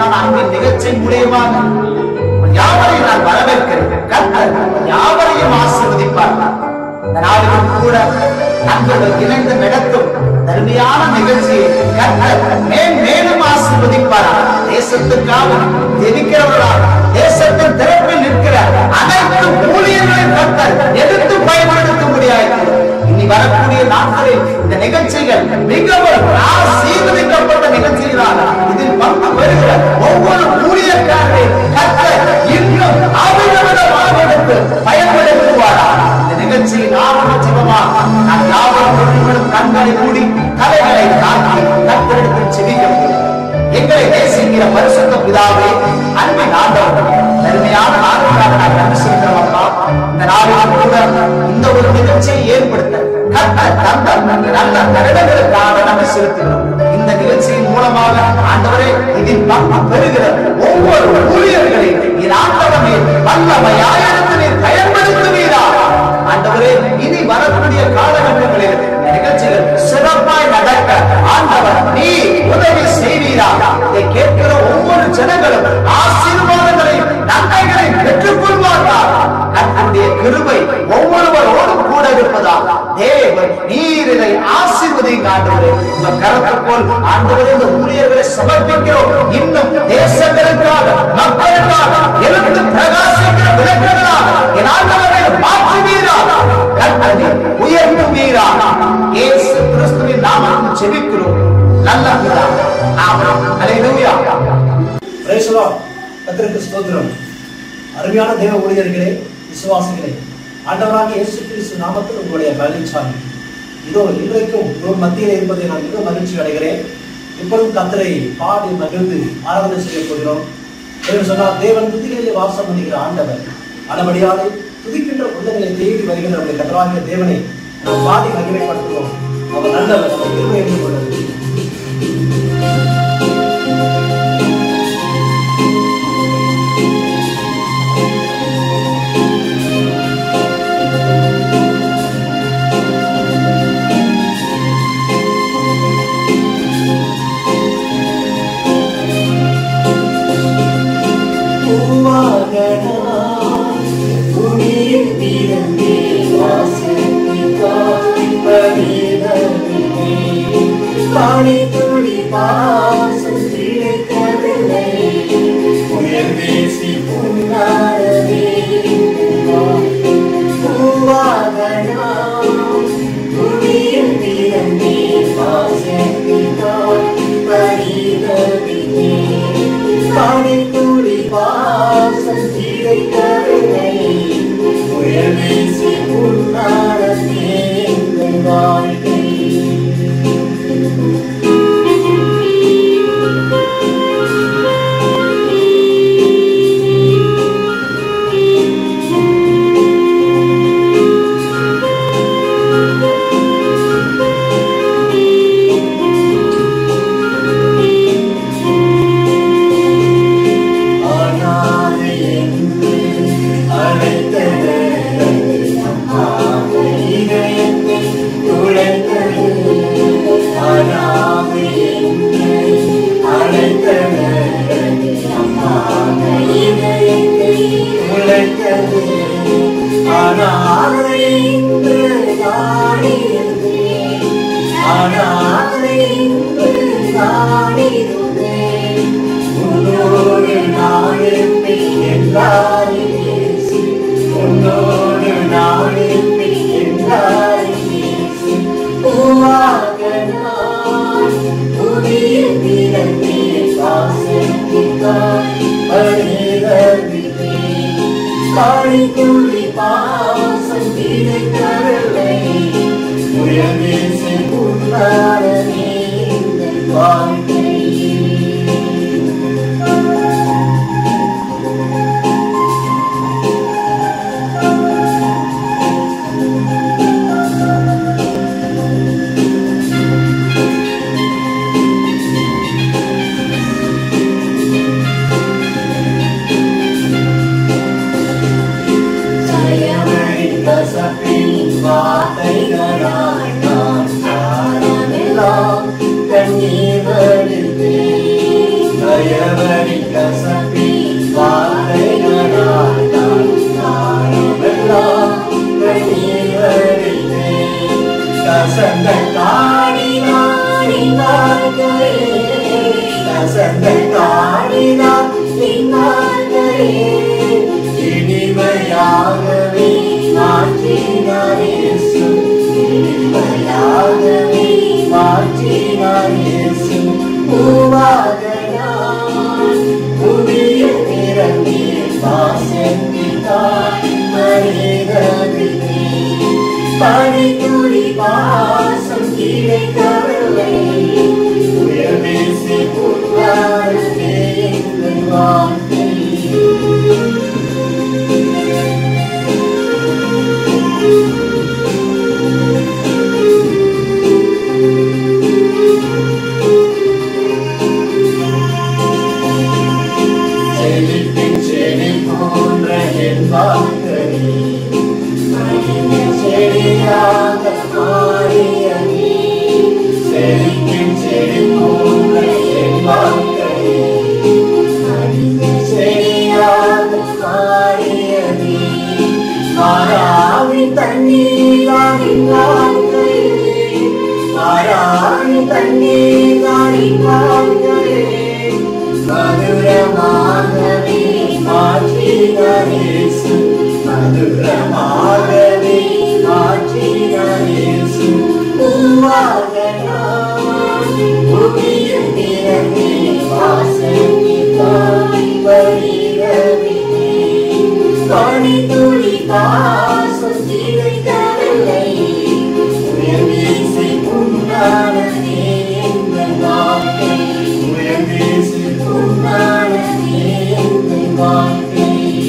மகத்தான அன்பின் நிகழ்ச்சி மூலியமாக யாவரையும் நான் வரவேற்கிறேன் கர்த்தர் யாவரையும் ஆசீர்வதிப்பார் இந்த நாளிலும் கூட நண்பர்கள் இணைந்து நடத்தும் தருமையான நிகழ்ச்சியை கர்த்தர் மேல் மேலும் ஆசீர்வதிப்பார் தேசத்துக்காக ஜெபிக்கிறவர்களாக தேசத்தின் திறப்பில் நிற்கிற அனைத்து ஊழியர்களையும் கர்த்தர் எடுத்து பயன்படுத்த முடியாது இனி வரக்கூடிய நாட்களில் இந்த நிகழ்ச்சிகள் மிகவும் ஆசீர்வதிக்கப்பட்ட நிகழ்ச்சிகளாக இதில் பங்கு பெறுகிற ஒவ்வொரு ஊழியக்காரரை கர்த்தர் இன்னும் அபிநவனமாக எடுத்து பயன்படுத்துவாரா இந்த நிகழ்ச்சியின் ஆரம்ப ஜெபமாக நான் யாவரும் ஒருவரும் கண்களை மூடி தலைகளை தாக்கி கர்த்தரிடத்தில் செவிக்க எங்களை நேசிக்கிற பரிசுத்த பிதாவே அன்பின் ஆண்டவர் தருமையான நாளுக்காக நான் நன்றி செலுத்துகிறோம் அப்பா இந்த நாளில் கூட இந்த ஒரு நிகழ்ச்சியை ஏற்படுத்த கர்த்தர் தந்த நல்ல தருணங்களுக்காக நம்ம செலுத்துகிறோம் இந்த நிகழ்ச்சியின் மூலமாக ஆண்டவரே இதில் பங்கு பெறுகிற ஒவ்வொரு ஊழியர்களையும் என் ஆண்டவமே வல்லமையாயிரத்து நீர் பயன்படுத்துவீரா ஆண்டவரே இனி வரக்கூடிய காலகட்டங்களில் இந்த நிகழ்ச்சிகள் சிறப்பாய் நடக்க ஆண்டவர் நீ உதவி செய்வீரா இதை கேட்கிற ஒவ்வொரு ஜனங்களும் ஆசீர்வாதங்களையும் நன்மைகளையும் பெற்றுக் கொள்வார்கள் கர்த்தருடைய கிருபை ஒவ்வொருவரோடும் கூட இருப்பதா தேவன் நீர் இதை ஆசீர்வதிங்க ஆண்டவரே உங்க கரத்தை போல் ஆண்டவரே இந்த ஊழியர்களை சமர்ப்பிக்கிறோம் இன்னும் தேசங்களுக்காக மக்களுக்காக எழுந்து பிரகாசிக்கிற விளக்குகளாக என் ஆண்டவரை மாற்றுவீரா கர்த்தனை உயர்த்துவீரா இயேசு கிறிஸ்துவின் நாமத்தில் ஜெபிக்கிறோம் நல்ல பிதா ஆமென் ஹalleluya பிரைஸ் லார்ட் கர்த்தருக்கு ஸ்தோத்திரம் அருமையான தேவ ஊழியர்களே விசுவாசிகளே ஆண்டவராக இயேசு கிறிஸ்து நாமத்தில் உங்களுடைய பழனிசாமி இதோ இன்றைக்கும் உங்கள் மத்தியில் இருப்பதை நான் மிக மகிழ்ச்சி அடைகிறேன் இப்பொழுதும் கத்தரை பாடி மகிழ்ந்து ஆராதனை செய்ய போகிறோம் என்று சொன்னால் தேவன் துதிகளிலே வாசம் பண்ணுகிற ஆண்டவர் ஆனபடியாலே துதிக்கின்ற உள்ளங்களை தேடி வருகின்ற நம்முடைய கத்தராகிய தேவனை நாம் பாடி மகிமைப்படுத்துவோம் அவர் நல்லவர் அவர் கிருபை என்று கொண்டது வார்த்தைகளாய் நான் காணமெல்லாம் கண்ணீர் இனிமையாகவே மாற்றினார் இயேசு இனிமையாகவே மாற்றினார் இயேசு பூவாக நான் புவியில் இறங்கி வாசந்தித்தார் மனிதவில்லை பனித்துளி பாசம் கிடைக்கவில்லை உயர்வேசி புத்தாரே எங்கள் வாழ்க்கை செழிப்பின் செடி போன்ற என் வாழ்க்கை மனிதன் செடியாக மாறிய நீ செழிப்பின் செடி போன்ற என் வாழ்க்கை மனிதன் செடியாக மாறிய நீ மாறாவி தண்ணீராவின் வாழ்க்கை மாறாவி தண்ணீராவின் வாழ்க்கை மதுரமாகவே மாற்றினார் இயேசு மதுரமாகவே மாற்றினார் இயேசு பூவாக நான் புவியில் பிறந்தே வாசனித்தாய் வருகிறவில்லை பனித்துளி பாசம் கிடைக்கவில்லை உயர்வீசி உண்டானதே எங்கள் வாழ்க்கை உயர்வீசி உண்டானதே எங்கள் வாழ்க்கை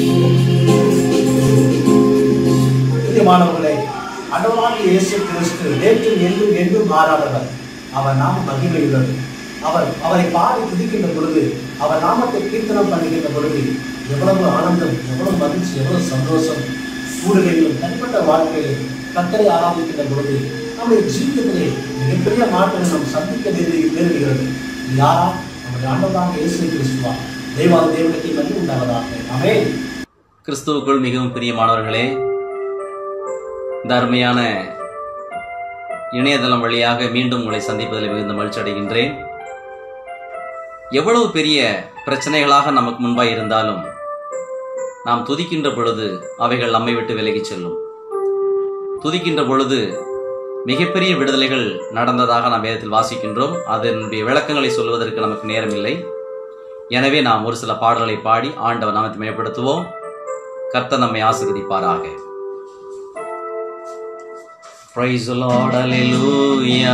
பிரியமானவர்களே அண்டவராகிய இயேசு கிறிஸ்து நேற்று என்றும் என்றும் மாறாதவர் அவர் நாம மகிமையுள்ளது அவர் அவரை பாடி துதிக்கின்ற பொழுது அவர் நாமத்தை கீர்த்தனம் பண்ணுகின்ற பொழுது எவ்வளவு ஆனந்தம் எவ்வளவு மகிழ்ச்சி எவ்வளவு சந்தோஷம் கூடுகையிலும் தனிப்பட்ட வாழ்க்கையில் கத்தரை ஆராதிக்கின்ற பொழுது நம்முடைய ஜீவிதத்திலே மிகப்பெரிய மாற்றங்கள் நாம் சந்திக்க நேரு- நேரிடுகிறது இது யாரா நம்முடைய ஆண்டவராக இயேசு கிறிஸ்துவா தெய்வாத தேவனுக்கு நன்றி உண்டாவதாக ஆமென் கிறிஸ்துவுக்குள் மிகவும் பிரியமானவர்களே இந்த அருமையான இணையதளம் வழியாக மீண்டும் உங்களை சந்திப்பதில் மிகுந்த மகிழ்ச்சி அடைகின்றேன் எவ்வளவு பெரிய பிரச்சனைகளாக நமக்கு முன்பாய் இருந்தாலும் நாம் துதிக்கின்ற பொழுது அவைகள் நம்மை விட்டு விலகிச் செல்லும் துதிக்கின்ற பொழுது மிகப்பெரிய விடுதலைகள் நடந்ததாக நாம் வேதத்தில் வாசிக்கின்றோம் அதனுடைய விளக்கங்களை சொல்வதற்கு நமக்கு நேரமில்லை எனவே நாம் ஒரு சில பாடல்களை பாடி ஆண்டவர் நாமத்தை மேம்படுத்துவோம் கர்த்தர் நம்மை ஆசீர்வதிப்பாராக Praise the Lord, hallelujah.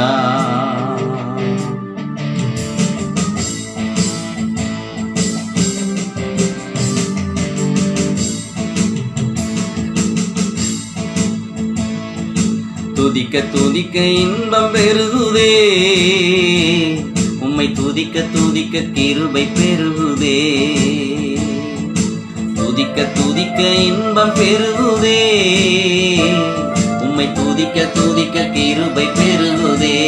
துதிக்க துதிக்க இன்பம் பெருகுதே உம்மை துதிக்க துதிக்க கிருபை பெருகுதே துதிக்க துதிக்க இன்பம் பெருகுதே உம்மை துதிக்க துதிக்க கிருபை பெருகுதே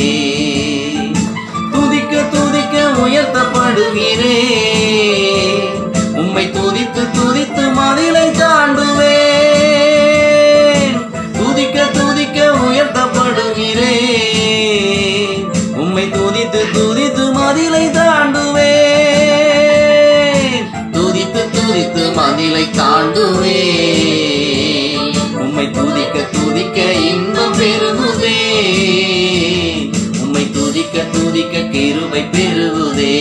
துதிக்க துதிக்க உயர்த்தப்படுகிறே உம்மை துதித்து துதித்து மதிலை தாண்டுவேன் துதிக்க துதிக்க உயர்த்தப்படுகிறேன் உம்மை துதித்து துதித்து மதிலை தாண்டுவேன் துதித்து துதித்து மதிலை தாண்டுவேன் உம்மை துதிக்க துதிக்க இன்பம் பெருகுதே உம்மை துதிக்க துதிக்க கிருபை பெருகுதே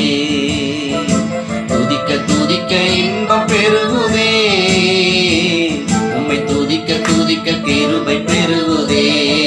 துதிக்க துதிக்க இன்பம் பெருகுதே உம்மை துதிக்க துதிக்க கிருபை பெருகுதே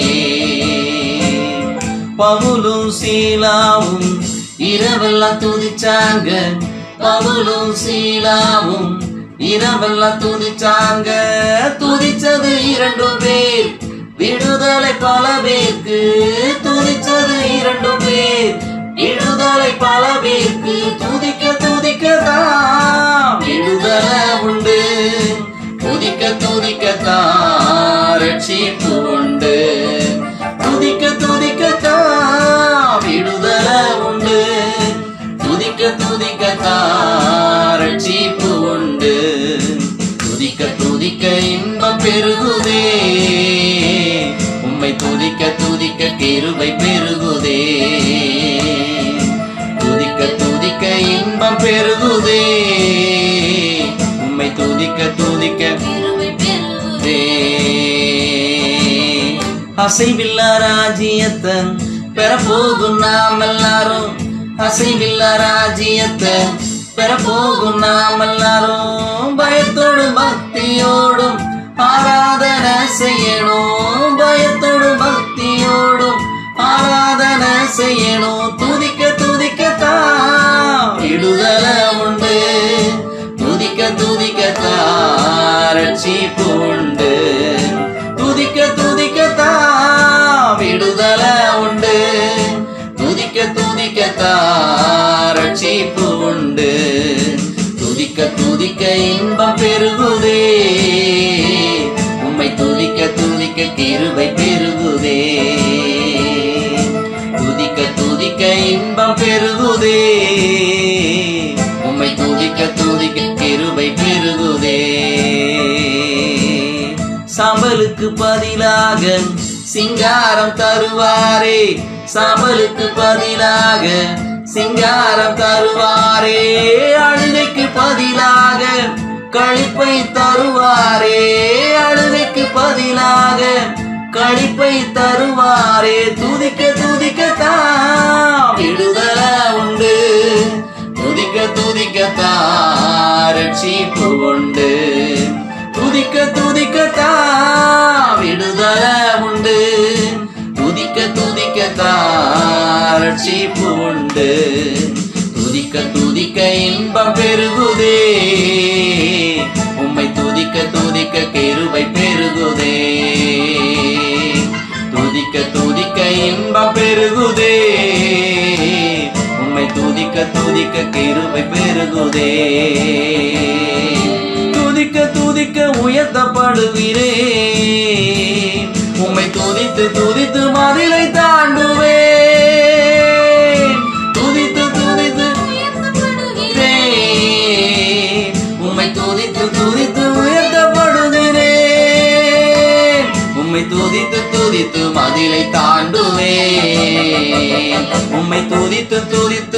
பவுலும் சீலாவும் இரவெல்லாம் துதிச்சாங்க பவுலும் சீலாவும் இரவெல்லாம் துதிச்சாங்க துதிச்சது இரண்டு பேர் விடுதலை பல பேருக்கு துதிச்சது இரண்டு பேர் விடுதலை பல பேருக்கு துதிக்க துதிக்க தான் விடுதலை உண்டு துதிக்க துதிக்க தான் ரட்சிப்பு உண்டு துதிக்க துதிக்க தான் விடுதலை உண்டு துதிக்க துதிக்க தான் ரட்சிப்பு உண்டு துதிக்க துதிக்க இன்பம் பெருகுதே உம்மை துதிக்க துதிக்க கிருபை பெருகுதே துதிக்க துதிக்க இன்பம் பெருகுதே துதிக்க துதிக்க கிருபை பெருகுதே அசைவில்ல ராஜ்யத்தை பெறப்போகும் நாம் எல்லாரும் அசைவில்ல ராஜ்யத்தை பெறப்போகும் நாம் எல்லாரும் பயத்தோடும் பக்தியோடும் ஆராதனை செய்யணும் பயத்தோடும் பக்தியோடும் ஆராதனை செய்யணும் துதிக்க துதிக்கத்தான் விடுதல உண்டு துதிக்க துதிக்கத்தான் ரட்சிப்பு உண்டு துதிக்க துதிக்கத்தான் விடுதல உண்டு துதிக்க துதிக்கத்தான் ரட்சிப்பு உண்டு துதிக்க துதிக்க இன்பம் பெருகுதே உம்மை துதிக்க துதிக்க கிருபை பெருகுதே துதிக்க துதிக்க இன்பம் பெருகுதே உம்மை துதிக்க துதிக்க கிருபை பெருகுதே சாம்பலுக்கு பதிலாக சிங்காரம் தருவாரே சாம்பலுக்கு பதிலாக சிங்காரம் தருவாரே அழுகைக்கு பதிலாக கழிப்பை தருவாரே அழுகைக்கு பதிலாக கழிப்பை தருவாரே துதிக்க துதிக்கத்தான் விடுதல உண்டு துதிக்க துதிக்கத்தான் ரட்சிப்பு உண்டு துதிக்க துதிக்கத்தான் விடுதல உண்டு துதிக்க துதிக்கத்தான் ரட்சிப்பு உண்டு துதிக்க துதிக்க இன்பம் பெருகுதே உம்மை துதிக்க துதிக்க கிருபை பெருகுதே துதிக்க துதிக்க இன்பம் பெருகுதே உம்மை துதிக்க துதிக்க கிருபை பெருகுதே துதிக்க துதிக்க உயர்த்தப்படுகிறேன் உம்மை துதித்து துதித்து மதிலை தாண்டுவேன் துதித்து துதித்து உயர்த்தப்படுகிறேன் உம்மை துதித்து துதித்து உயர்த்தப்படுகிறேன் உம்மை துதித்து துதித்து மதிலை தாண்டுவேன் உம்மை துதித்து துதித்து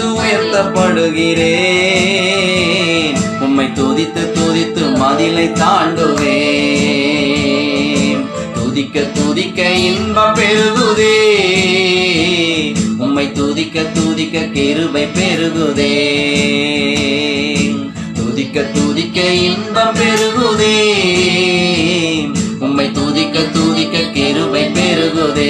உயர்த்தப்படுகிறேன் உம்மை துதித்து துதித்து மதிலை தாண்டுவேன் துதிக்க துதிக்க இன்பம் பெருகுதே உம்மை துதிக்க துதிக்க கிருபை பெருகுதே துதிக்க துதிக்க இன்பம் பெருகுதே உம்மை துதிக்க துதிக்க கிருபை பெருகுதே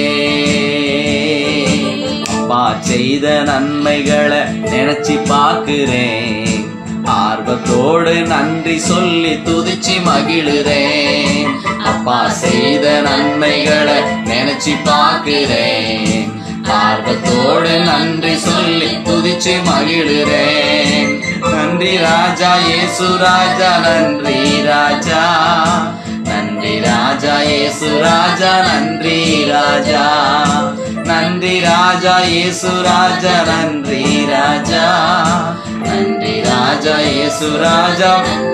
அப்பா செய்த நன்மைகளை நினைச்சு பாக்குறேன் ஆர்வத்தோடு நன்றி சொல்லி துதிச்சு மகிழுறேன் அப்பா செய்த நன்மைகளை நினைச்சு பாக்குறேன் ஆர்வத்தோடு நன்றி சொல்லி துதிச்சு மகிழுறேன் நன்றி ராஜா இயேசு ராஜா நன்றி ராஜா நன்றி ராஜா இயேசு ராஜா நன்றி ராஜா நன்றி ராஜா இயேசு ராஜா நன்றி ராஜா நன்றி ராஜா இயேசு ராஜா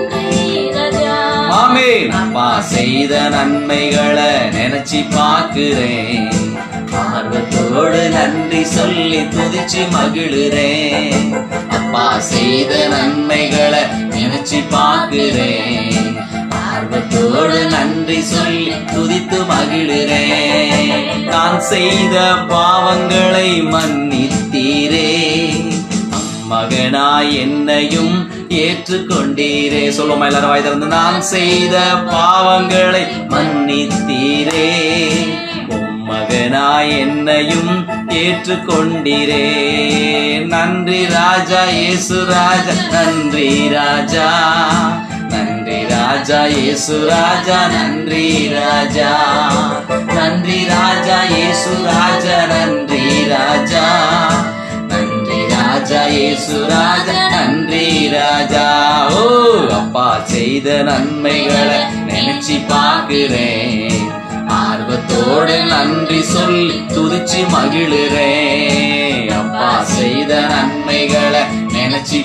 ஆமே அப்பா செய்த நன்மைகளை நினைச்சு பாக்குறேன் ஆர்வத்தோடு நன்றி சொல்லி துதிச்சு மகிழுறேன் அப்பா செய்த நன்மைகளை நினைச்சு பாக்குறேன் ஆர்வத்தோடு நன்றி சொல்லி துதித்து மகிழுறேன் நான் செய்த பாவங்களை மன்னித்தீரே மகனாய் என்னையும் ஏற்றுக்கொண்டீரே சொல்லுமா எல்லாரும் வாய் திறந்து நான் செய்த பாவங்களை மன்னித்தீரே உம் மகனாய் என்னையும் ஏற்றுக்கொண்டீரே நன்றி ராஜா இயேசு ராஜா நன்றி ராஜா நன்றி ராஜா இயேசு ராஜா நன்றி ராஜா நன்றி ராஜா இயேசு ராஜா நன்றி ராஜா நன்றி ராஜா இயேசு ராஜா நன்றி ராஜா ஓ அப்பா செய்த நன்மைகளை நினைச்சு பாக்குறேன் ஆர்வத்தோடு நன்றி சொல்லி துதிச்சு மகிழுறேன் அப்பா செய்த நன்மைகளை நினைச்சு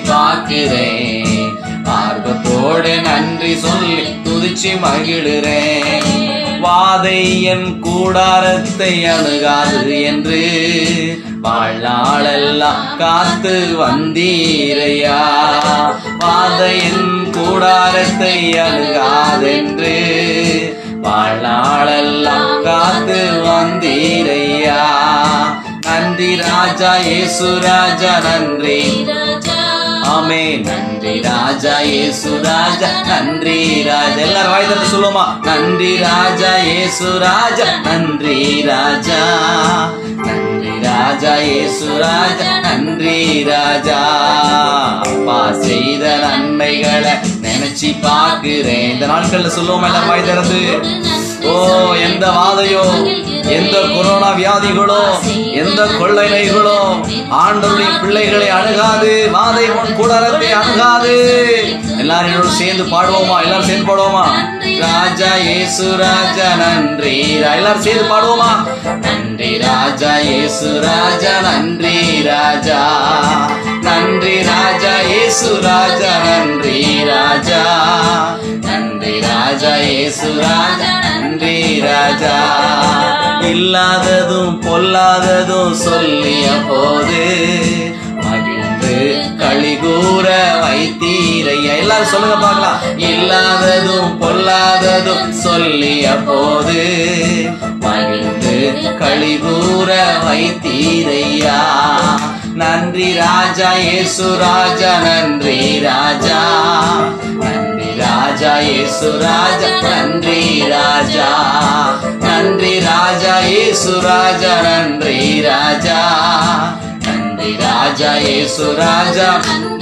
பாக்குறேன் ஆர்வத்தோடு நன்றி சொல்லி துதிச்சு மகிழுறேன் வாதை என் கூடாரத்தை அணுகாது என்று வாழ்நாளெல்லாம் காத்து வந்தீரையா வாதை என் கூடாரத்தை அணுகாதென்று வாழ்நாளெல்லாம் காத்து வந்தீரையா நன்றி ராஜா இயேசு ராஜா நன்றி ஆமே நன்றி ராஜா இயேசு ராஜா நன்றி ராஜா எல்லாரும் வாய் திறந்து சொல்லுவோமா நன்றி ராஜா இயேசு ராஜா நன்றி ராஜா நன்றி ராஜா இயேசு ராஜா நன்றி ராஜா அப்பா செய்த நன்மைகளை நினைச்சு பாக்குறேன் இந்த நாட்கள்ல சொல்லுவோமா எல்லாரும் வாய் திறந்து ஓ எந்த வாதையோ எந்த கொரோனா வியாதிகளோ எந்த கொள்ளை நோய்களோ ஆண்டவருடைய பிள்ளைகளை அணுகாது வாதை உன் கூடாரத்தை அணுகாது எல்லாரும் என்னோட சேர்ந்து பாடுவோமா எல்லாரும் சேர்ந்து பாடுவோமா ராஜா இயேசு ராஜா நன்றி எல்லாரும் சேர்ந்து பாடுவோமா நன்றி ராஜா இயேசு ராஜா நன்றி ராஜா நன்றி ராஜா இயேசு ராஜா நன்றி ராஜா நன்றி ராஜா இயேசு ராஜா நன்றி ராஜா இல்லாததும் பொல்லாததும் சொல்லிய போது மகிழ்ந்து களிகூற வைத்தீரையா எல்லாரும் சொல்லுங்க பார்க்கலாம் இல்லாததும் பொல்லாததும் சொல்லிய போது மகிழ்ந்து களிகூற வைத்தீரையா நன்றி ராஜா இயேசு ராஜா நன்றி ராஜா நன்றி ராஜா இயேசு ராஜா நன்றி ராஜா நன்றி ராஜா இயேசு ராஜா நன்றி ராஜா நன்றி ராஜா இயேசு ராஜா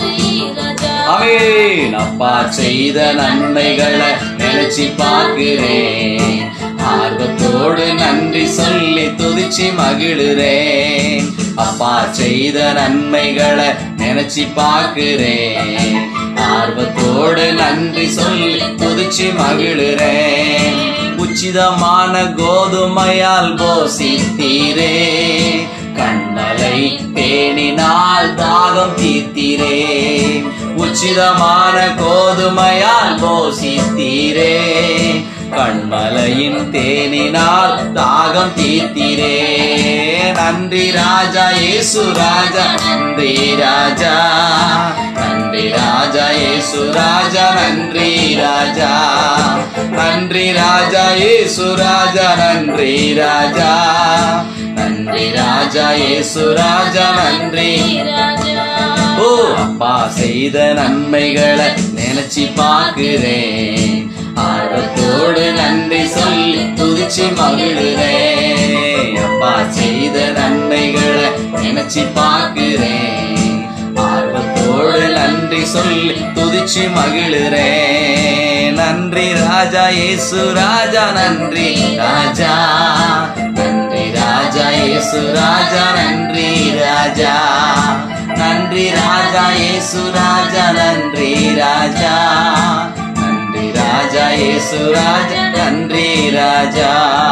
அமேன் அப்பா செய்த நன்மைகளை நினைச்சு பார்க்கிறேன் ஆர்வத்தோடு நன்றி சொல்லி துதிச்சு மகிழுறேன் அப்பா செய்த நன்மைகளை நினைச்சு பார்க்கிறேன் ஆர்வத்தோடு நன்றி சொல்லி துதிச்சு மகிழுறேன் உச்சிதமான கோதுமையால் போசித்தீரே கண்ணலை தேனினால் தாகம் தீர்த்தீரே உச்சிதமான கோதுமையால் போசித்தீரே கண்மலையின் தேனினால் தாகம் தீர்த்தீரே நன்றி ராஜா இயேசு ராஜா நன்றி ராஜா நன்றி ராஜா இயேசு ராஜா நன்றி ராஜா நன்றி ராஜா இயேசு ராஜா நன்றி ராஜா நன்றி ராஜா இயேசு ராஜா நன்றி ஓ அப்பா செய்த நன்மைகளை நினைச்சு பார்க்கிறேன் ஆர்வத்தோடு நன்றி சொல்லி துதிச்சு மகிழுறேன் அப்பா செய்த நன்மைகளை நினைச்சு பார்க்கிறேன் ஆர்வத்தோடு நன்றி சொல்லி துதிச்சு மகிழுறேன் நன்றி ராஜா இயேசு ராஜா நன்றி ராஜா நன்றி ராஜா இயேசு ராஜா நன்றி ராஜா நன்றி ராஜா இயேசு ராஜா நன்றி ராஜா நன்றி ராஜா இயேசு ராஜா நன்றி ராஜா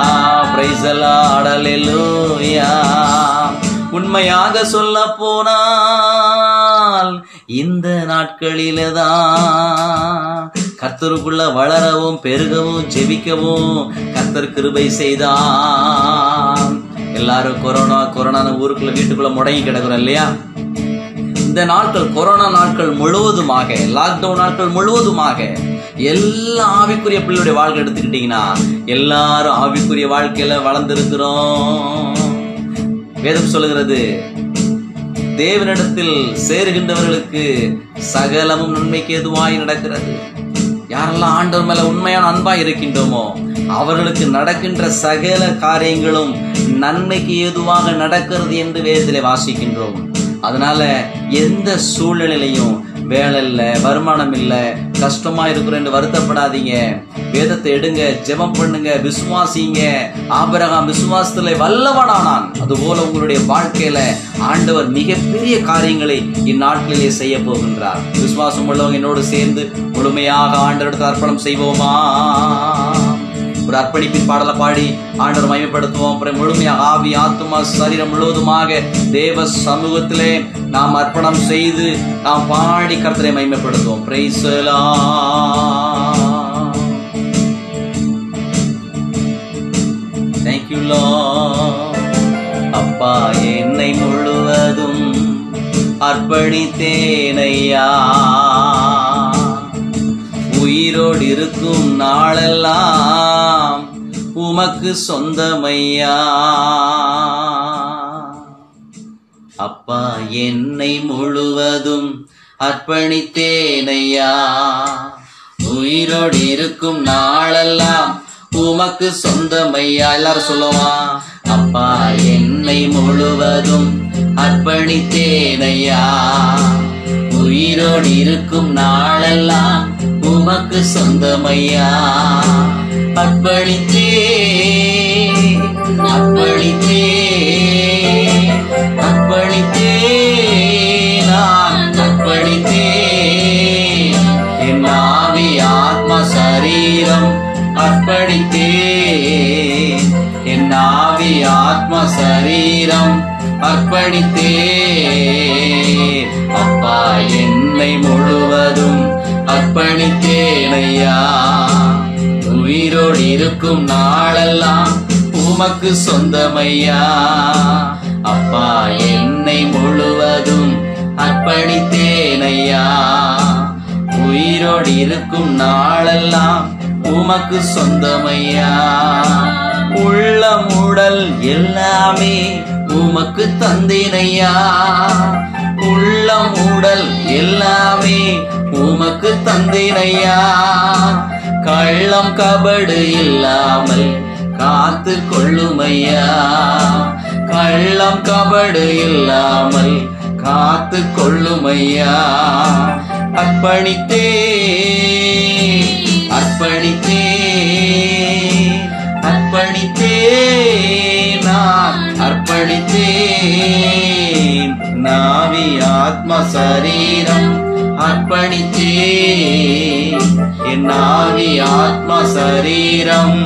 பிரைசலாடலூயா உண்மையாக சொல்ல போனால் இந்த நாட்களிலே தான் கர்த்தருக்குள்ள வளரவும் பெருகவும் ஜெபிக்கவும் கர்த்தர் கிருபை செய்தான் எல்லாரும் கொரோனா கொரோனா ஊருக்குள்ள வீட்டுக்குள்ள முடங்கி கிடக்குறோம் இல்லையா இந்த நாட்கள் கொரோனா நாட்கள் முழுவதுமாக லாக்டவுன் நாட்கள் முழுவதுமாக எல்லா ஆவிக்குரிய பிள்ளையுடைய வாழ்க்கை எடுத்துக்கிட்டீங்கன்னா எல்லாரும் ஆவிக்குரிய வாழ்க்கையில வளர்ந்திருக்கிறோம் வேதம் சொல்லுகிறது தேவனிடத்தில் சேருகின்றவர்களுக்கு சகலமும் நன்மைக்கு எதுவாய் நடக்கிறது யாரெல்லாம் ஆண்டவர் மேல உண்மையான அன்பாய் இருக்கின்றோமோ அவர்களுக்கு நடக்கின்ற சகல காரியங்களும் நன்மைக்கு ஏதுவாக நடக்கிறது என்று வேதத்திலே வாசிக்கின்றோம் அதனால எந்த சூழ்நிலையிலையும் வேலை இல்லை வருமானம் இல்லை கஷ்டமா இருக்கிறோம் என்று வருத்தப்படாதீங்க வேதத்தை எடுங்க ஜெபம் பண்ணுங்க விசுவாசிங்க ஆபிரகாம் விசுவாசத்துல வல்லவனானான் அதுபோல உங்களுடைய வாழ்க்கையில ஆண்டவர் மிகப்பெரிய காரியங்களை இந்நாட்களிலே செய்ய போகின்றார் விசுவாசம் உள்ளவங்க என்னோடு சேர்ந்து முழுமையாக ஆண்டவருக்கு அர்ப்பணம் செய்வோமா ஒரு அர்ப்பணிப்பின் பாடலை பாடி ஆண்டவர் மகிமைப்படுத்துவோம் அப்புறம் முழுமையாக ஆவி ஆத்துமா சரீரம் முழுவதுமாக தேவ சமூகத்திலே நாம் அர்ப்பணம் செய்து நாம் பாடி கர்த்தரை மகிமைப்படுத்துவோம் பிரைசலா அர்ப்பணித்தேனையா உயிரோடு இருக்கும் நாளெல்லாம் உமக்கு சொந்தமையா அப்பா என்னை முழுவதும் அர்ப்பணித்தேனையா உயிரோடு இருக்கும் நாளெல்லாம் உமக்கு சொந்தமையா எல்லாரும் சொல்லுவா அப்பா என்னை முழுவதும் அர்ப்பணித்தேனையா உயிரோடு இருக்கும் நாளெல்லாம் உமக்கு சொந்தமையா அர்ப்பணித்தே அர்ப்பணித்தே அர்ப்பணித்தே நான் அர்ப்பணித்தே என் ஆவி ஆத்ம சரீரம் அர்ப்பணித்தே என் ஆவி ஆத்ம சரீரம் அர்ப்பணித்தே அப்பா என்னை முழுவதும் அர்ப்பணித்தேனையா உயிரோடு இருக்கும் நாளெல்லாம் உமக்கு சொந்தமையா அப்பா என்னை முழுவதும் அர்ப்பணித்தேனையா உயிரோடு இருக்கும் நாளெல்லாம் உமக்கு சொந்தமையா உள்ளம் உடல் எல்லாமே உமக்கு தந்தேனையா உள்ளம் உடல் எல்லாமே உமக்கு தந்தேனையா கள்ளம் கபடு இல்லாமல் காத்து கொள்ளுமையா கள்ளம் கபடு இல்லாமல் காத்து கொள்ளுமையா அர்ப்பணித்தே அர்ப்பணித்தே அர்ப்பணித்தே நான் அர்ப்பணித்தேன் நாவி ஆத்ம சரீரம் அர்ப்பணித்தே என் நாவி ஆத்ம சரீரம்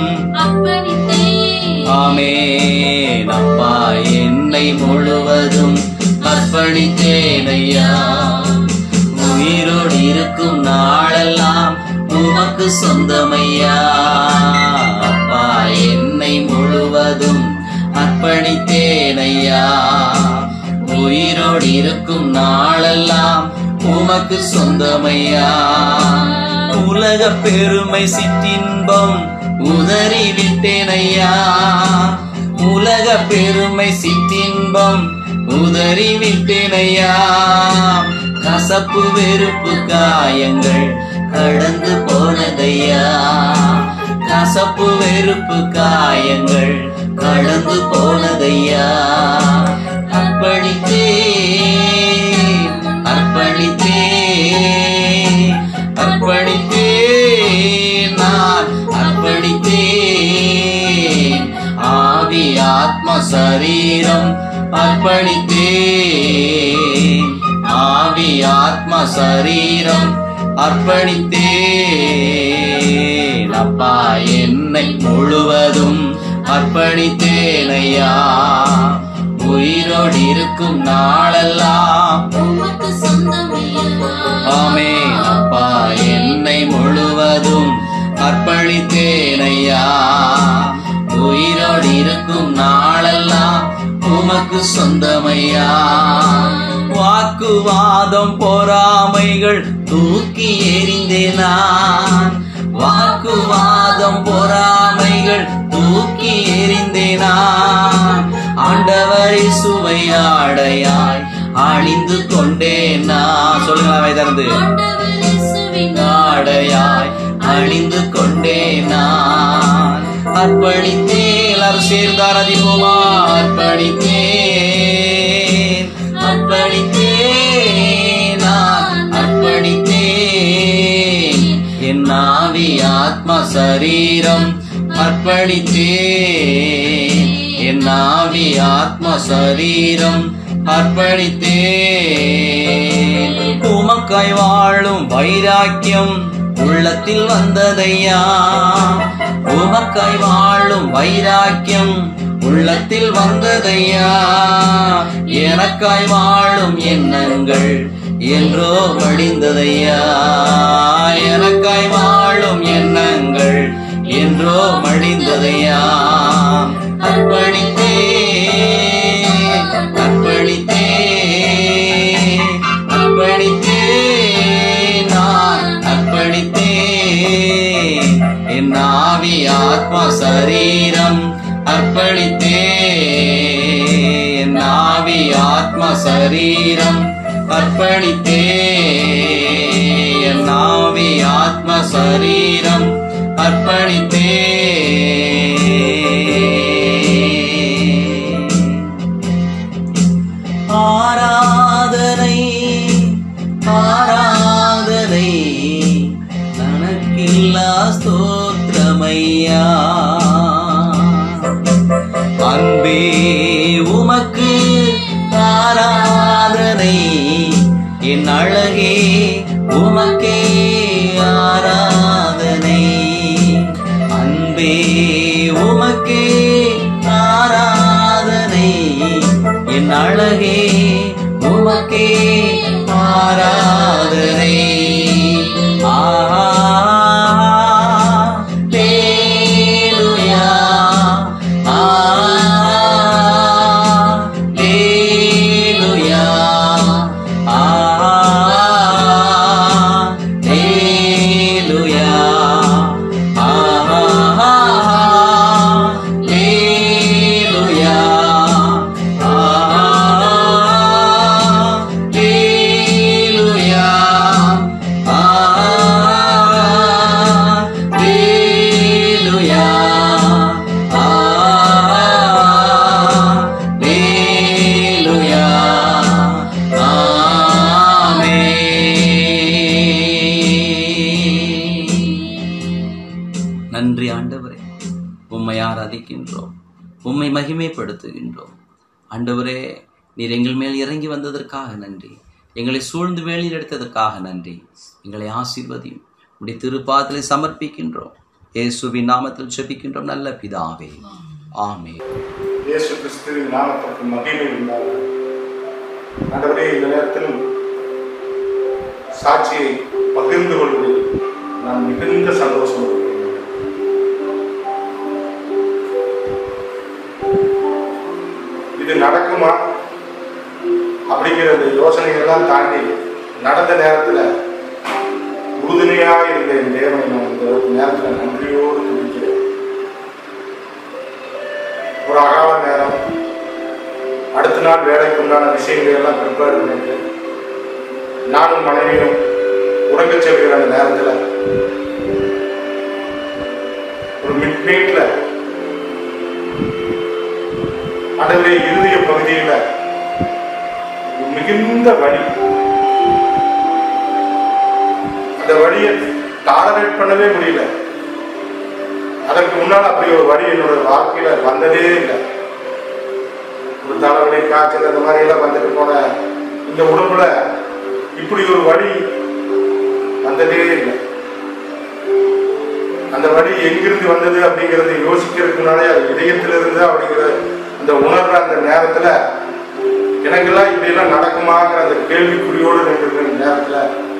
ஆமென் அப்பா என்னை முழுவதும் அர்ப்பணித்தேனையா உயிரோடு இருக்கும் நாளெல்லாம் உமக்கு சொந்தமையா அப்பா என்னை முழுவதும் அர்ப்பணித்தேனையா உயிரோடு இருக்கும் நாளெல்லாம் உமக்கு சொந்தமையா உலக பெருமை சிற்றின்பம் உதறி விட்டேனையா உலக பெருமை சிற்றின்பம் உதறி விட்டேனையா கசப்பு வெறுப்பு காயங்கள் கடந்து போனதையா கசப்பு வெறுப்பு காயங்கள் கடந்து போனதையா அர்ப்பணித்தே அர்ப்பணித்தே அர்ப்பணித்தே நான் அர்ப்பணித்தேன் ஆவி ஆத்ம சரீரம் அர்ப்பணித்தேன் ஆவி ஆத்ம சரீரம் அர்ப்பணித்தேன் அப்பா என்னை முழுவதும் அர்ப்பணித்தேனையா உயிரோடு இருக்கும் நாளெல்லாம் ஆமே அப்பா என்னை முழுவதும் அர்ப்பணித்தேனையா உயிரோடு இருக்கும் நாளெல்லாம் உமக்கு சொந்தமையா வாக்குவாதம் பொறாமைகள் தூக்கி எறிந்தேன் நான் வாக்குவாதம் பொறாமைகள் தூக்கி எறிந்தேன் நான் ஆண்டவரை சுவையாடையாய் அணிந்து கொண்டேன் நான் சொல்லுங்க அவை திறந்து ஆடையாய் அணிந்து கொண்டேன் நான் அர்ப்பணித்தேன் எல்லாரும் சேர்ந்தார் அதிகமா அர்ப்பணித்தேன் அர்ப்பணித்தேன் நான் அர்ப்பணித்தேன் என் ஆவி ஆத்ம சரீரம் அர்ப்பணித்தேன் என் ஆவி ஆத்ம சரீரம் அர்ப்பணித்தேன் உமக்காய் வாழும் வைராக்கியம் உள்ளத்தில் வந்ததையா உமக்காய் வாழும் வைராக்கியம் உள்ளத்தில் வந்ததையா எனக்காய் வாழும் எண்ணங்கள் என்றோ மடிந்ததையா எனக்காய் வாழும் எண்ணங்கள் என்றோ மடிந்ததையா அர்ப்பணித்தே அர்ப்பணித்தே என் ஆவி ஆத்மா சரீரம் அர்ப்பணித்தே என் ஆவி ஆத்மா சரீரம் அர்ப்பணித்தே என் ஆவி ஆத்மா சரீரம் அர்ப்பணித்தே ஆராதனை ஆராதனை தனக்கில்லா ஸ்தோத்திரமையா அன்பே உமக்கு ஆராதனை என் அழகே உமக்கே ஆராதனை அன்பே உமக்கே ஆராதனை என் அழகே உமக்கே ஆராதனை ஆஹா லேலுயா ஆஹா லேலுயா ஆஹா லேலுயா ஆஹா லேலுயா ஆஹா லேலுயா Hallelujah. Hallelujah. Amen. நன்றி ஆண்டவரே உம்மை ஆராதிக்கின்றோம் உம்மை மகிமைப்படுத்துகின்றோம் ஆண்டவரே நீர் எங்கள் மேல் இறங்கி வந்ததற்காக நன்றி எங்களை சூழ்ந்து வேலியில் எடுத்ததற்காக நன்றி எங்களை ஆசீர்வதியும் உடைய திருப்பாதலை சமர்ப்பிக்கின்றோம் இயேசுவின் நாமத்தில் ஜெபிக்கின்றோம் நல்ல பிதாவே ஆமே இயேசு கிறிஸ்துவின் நாமத்திற்கு மகிமை உண்டாக ஆண்டவரே இந்த நேரத்தில் சாட்சியை பகிர்ந்து கொள்வதில் நான் மிகுந்த சந்தோஷம் கொள்கிறேன். இது நடக்குமா அப்படிங்கிற அந்த யோசனைகள்லாம் தாண்டி நடந்த நேரத்தில் உறுதுணையாக இருந்த என் தேவனை நான் இந்த நேரத்தில் நன்றியோடு துடிக்கிறேன் ஒரு அகால நேரம் அடுத்த நாள் வேலைக்கு உண்டான விஷயங்களை எல்லாம் ப்ரிப்பேர் பண்ணிட்டு நானும் மனைவியும் உறங்கச் செல்கிற அந்த நேரத்தில் ஒரு மிட் நைட்ல அடவே இறுதிய பகுதியில் ஒரு மிகுந்த வலி அந்த வழியை டாலரேட் பண்ணவே முடியல அதற்கு முன்னால் அப்படி ஒரு வழி என்னோட வாழ்க்கையில வந்ததே இல்லை ஒரு தலைவலி காய்ச்சல் அந்த மாதிரி எல்லாம் வந்துட்டு போன இந்த உடம்புல இப்படி ஒரு வழி வந்ததே இல்லை அந்த வழி எங்கிருந்து வந்தது அப்படிங்கறத யோசிக்கிறதுக்கு முன்னாலே அது இதயத்துல இருந்து அப்படிங்கிற அந்த உணர்ற அந்த நேரத்துல எனக்கெல்லாம் இப்படி எல்லாம் நடக்குமாங்கிற அந்த கேள்விக்குறியோடு நின்றுக்கிற நேரத்துல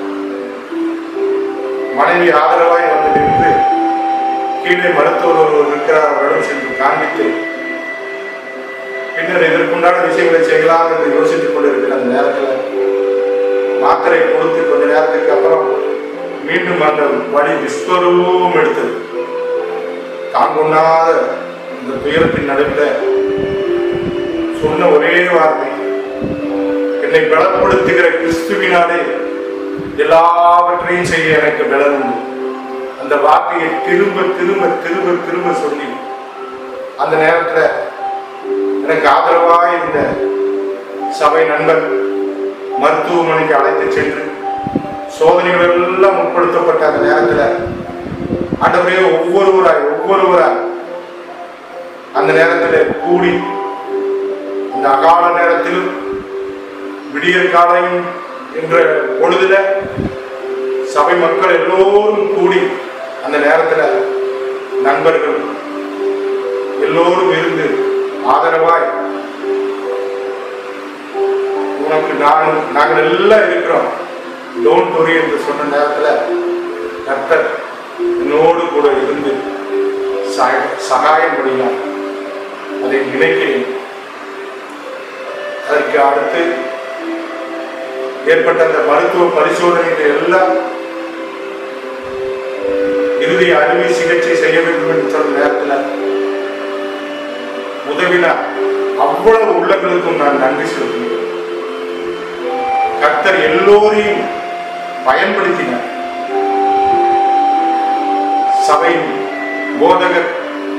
மனைவி ஆதரவாய் வந்து நின்று கீழே மருத்துவர் ஒருவர் இருக்கிறார் அவரிடம் சென்று காண்பித்து பின்னர் இதற்குண்டான விஷயங்களை செய்யலாம் என்று யோசித்துக் கொண்டிருக்கிற அந்த நேரத்தில் மாத்திரை கொடுத்து கொஞ்ச நேரத்துக்கு அப்புறம் மீண்டும் அந்த வழி விஸ்வரூபம் எடுத்தது தாங்கொண்ணாத இந்த துயரத்தின் நடுவில் சொன்ன ஒரே வார்த்தை என்னை பலப்படுத்துகிற கிறிஸ்துவினாலே எல்லாவற்றையும் செய்ய எனக்கு பலன் உண்டு அந்த வார்த்தையை திரும்ப திரும்ப திரும்ப திரும்ப சொல்லி அந்த நேரத்துல எனக்கு ஆதரவா இருந்த சபை நண்பர் மருத்துவமனைக்கு அழைத்து சென்று சோதனைகள் எல்லாம் உட்படுத்தப்பட்ட அந்த நேரத்துல ஆண்டவரே ஒவ்வொருவராய் ஒவ்வொருவராய் அந்த நேரத்துல கூடி இந்த அகால நேரத்திலும் விடியற் காலையும் என்ற பொழுதுல சபை மக்கள் எல்லோரும் கூடி அந்த நேரத்துல நண்பர்கள் எல்லோரும் இருந்து ஆதரவாய் உனக்கு நானும் நாங்கள் எல்லாம் இருக்கிறோம் டோன்ட் worry என்று சொன்ன நேரத்துல கர்த்தர் என்னோடு கூட இருந்து சக- சகாயம் பண்ணினார் அதை நினைக்கிறேன் அதற்கு அடுத்து ஏற்பட்ட அந்த மருத்துவ பரிசோதனைகள் எல்லாம் இறுதி அறுவை சிகிச்சை செய்ய வேண்டும் என்று சொன்ன நேரத்தில் உதவினார் அவ்வளவு உள்ளங்களுக்கும் நான் நன்றி செலுத்துகிறேன் கர்த்தர் எல்லோரையும் பயன்படுத்தினார் சபை போதகர்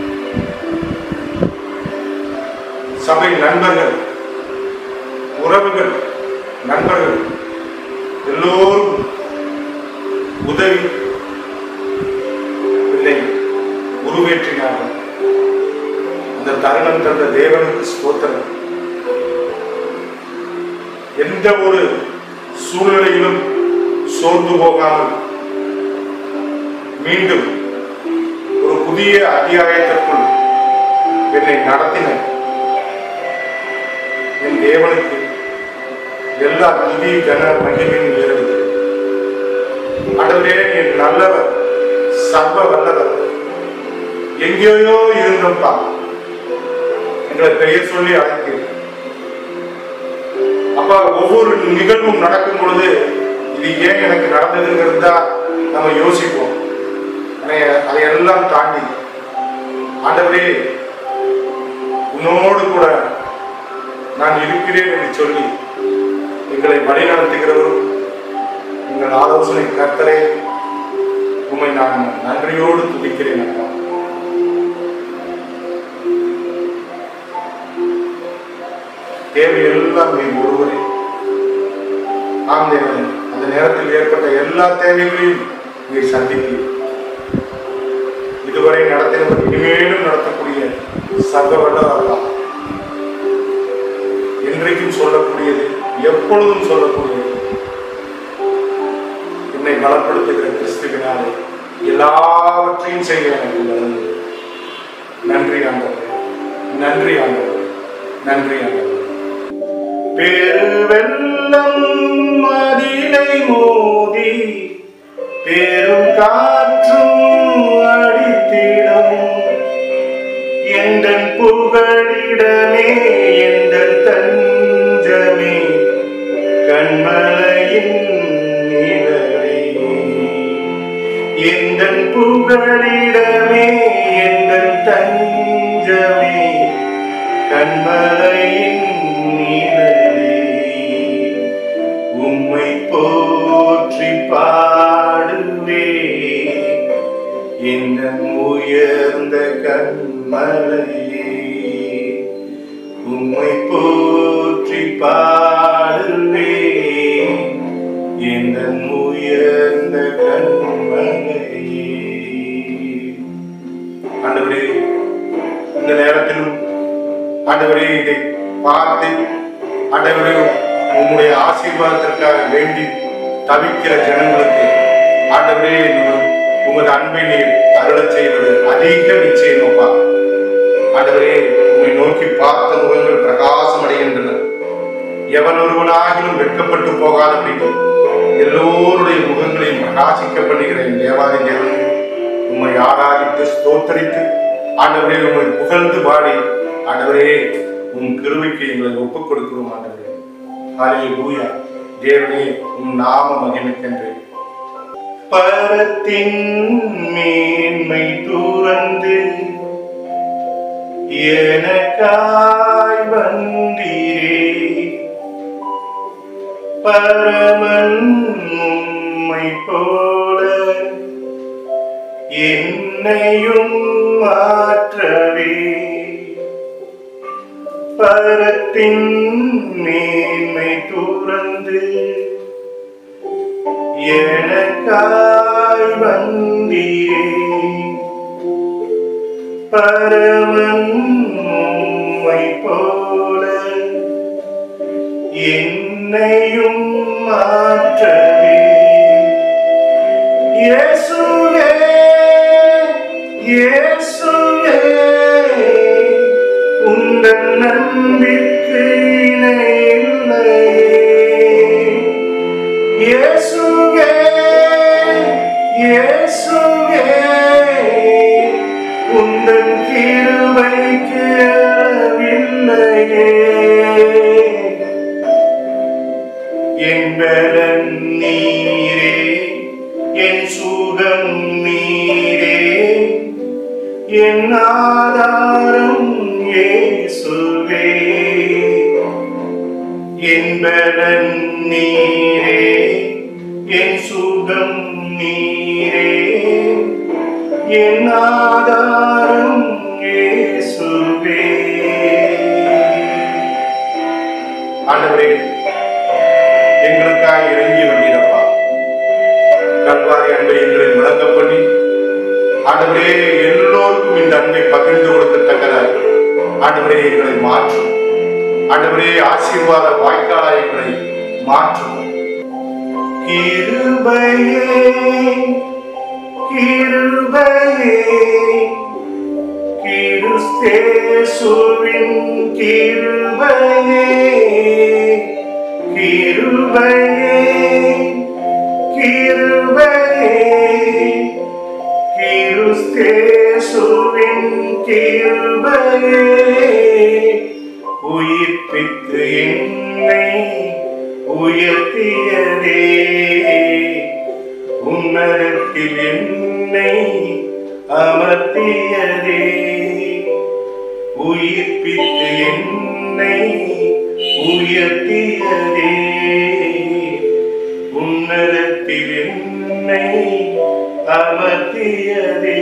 சபை நண்பர்கள் உறவுகள் நண்பர்கள் எல்லோரும் உதவி இல்லை உருவேற்றினார்கள் அந்த தருணம் தந்த தேவனுக்கு ஸ்தோத்திரம் எந்த ஒரு சூழ்நிலையிலும் சோர்ந்து போகாமல் மீண்டும் ஒரு புதிய அத்தியாயத்திற்குள் என்னை நடத்தின என் தேவனுக்கு எல்லா துதி கன மகிமையும் ஏறுகிறது ஆண்டவரே நீர் நல்லவர் சர்வ வல்லவர் எங்கேயோ இருந்தோம்ப்பா எங்களை பெயர் சொல்லி அழைக்கிறேன் அப்ப ஒவ்வொரு நிகழ்வும் நடக்கும் பொழுது இது ஏன் எனக்கு நடந்ததுங்கிறது தான் நம்ம யோசிப்போம் ஆனா, அதையெல்லாம் தாண்டி ஆண்டவரே உன்னோடு கூட நான் இருக்கிறேன் என்று சொல்லி எங்களை வழிநடத்துகிறவரும் உங்கள் ஆலோசனை கர்த்தரே உம்மை நான் நன்றியோடு துதிக்கிறேன் அப்பா தேவையெல்லாம் நீ ஒருவரே ஆம் தேவனே அந்த நேரத்தில் ஏற்பட்ட எல்லா தேவைகளையும் நீ சந்திக்கிறீர் இதுவரை நடத்தினவர் இனிமேலும் நடத்தக்கூடிய சர்வ வல்லவரா என்றைக்கும் சொல்லக்கூடியது எப்பொழுதும் சொல்லக்கூடியது என்னை பலப்படுத்துகிற கிறிஸ்துவினாலே எல்லாவற்றையும் செய்ய எனக்கு வல்லது. நன்றி ஆண்டவரே நன்றி ஆண்டவரே நன்றி ஆண்டவரே பெருவெள்ளம் மதிலை மோதி பெரும் காற்றும் அடித்திடும் எந்தன் புகழிடமே எந்தன் தஞ்சமே கண்மலையின் நிழலே எந்தன் புகழிடமே எந்தன் தஞ்சமே கண்மலையின் நிழலே உம்மை போற்றி பாடுவே இந்த உயர்ந்த கண்மலையே உம்மை போற்றி பாடுவே இந்த உயர்ந்த கண்மலையே ஆண்டவரே இந்த நேரத்திலும் ஆண்டவரே இதை பார்த்து ஆண்டவரே உம்முடைய ஆசீர்வாதத்திற்காக வேண்டி தவிக்கிற ஜனங்களுக்கு ஆண்டவரே நீர் உமது அன்பை நீர் அருளச் செய்வது அதிக நிச்சயம் அப்பா ஆண்டவரே உம்மை நோக்கி பார்த்த முகங்கள் பிரகாசம் அடைகின்றன எவன் ஒருவனாகிலும் வெட்கப்பட்டு போகாதபடி எல்லோருடைய முகங்களையும் பிரகாசிக்க பண்ணுகிற என் தேவாதி தேவனே உம்மை ஆராதித்து ஸ்தோத்தரித்து ஆண்டவரே உம்மை புகழ்ந்து பாடி ஆண்டவரே உம் கிருபைக்கு எங்களை ஒப்புக் கொடுக்கிறோம் ஆண்டவரே ஹாலே லூயா தேவனே உம் நாம மகிமைக்கென்றே பரத்தின் மேன்மை துறந்து எனக்காய் வந்தீரே பரமன் உம்மை போல என்னையும் மாற்றவே பரத்தின் மேன்மை துறந்து எனக்காய் வந்தீரே பரமன் உம்மை போல என்னையும் மாற்றவே இயேசுவே இயேசுவே உந்தன் நம்பிக்கை இணையில்லையே இயேசுவே இயேசுவே உந்தன் கிருபைக்கு அளவில்லையே என்பதன் நீரே என் சுகம் நீரே என் ஆதாரம் இயேசுவே என் பலன் நீரே என் சுகம் நீரே என் ஆதாரம் இயேசுவே ஆண்டவரே எங்களுக்காக இறங்கி வந்தீரப்பா கல்வாரி அன்பை எங்களை முழங்க பண்ணி ஆண்டவரே எல்லோருக்கும் இந்த அன்பை பகிர்ந்து கொடுக்கத்தக்கதாக ஆண்டவரே எங்களை மாற்றும் ஆண்டவரே ஆசீர்வாத வாய்க்காலா எங்களை மாற்றும் கிருபையே கிருபையே கிறிஸ்தேசுவின் கிருபையே கிருபையே கிருபையே கிறிஸ்தேசுவின் கிருபையே உயிர்ப்பித்து என்னை உயர்த்தியதே உன்னதத்தில் என்னை அமர்த்தியதே உயிர்ப்பித்து என்னை உயர்த்தியதே உன்னதத்தில் என்னை அமர்த்தியதே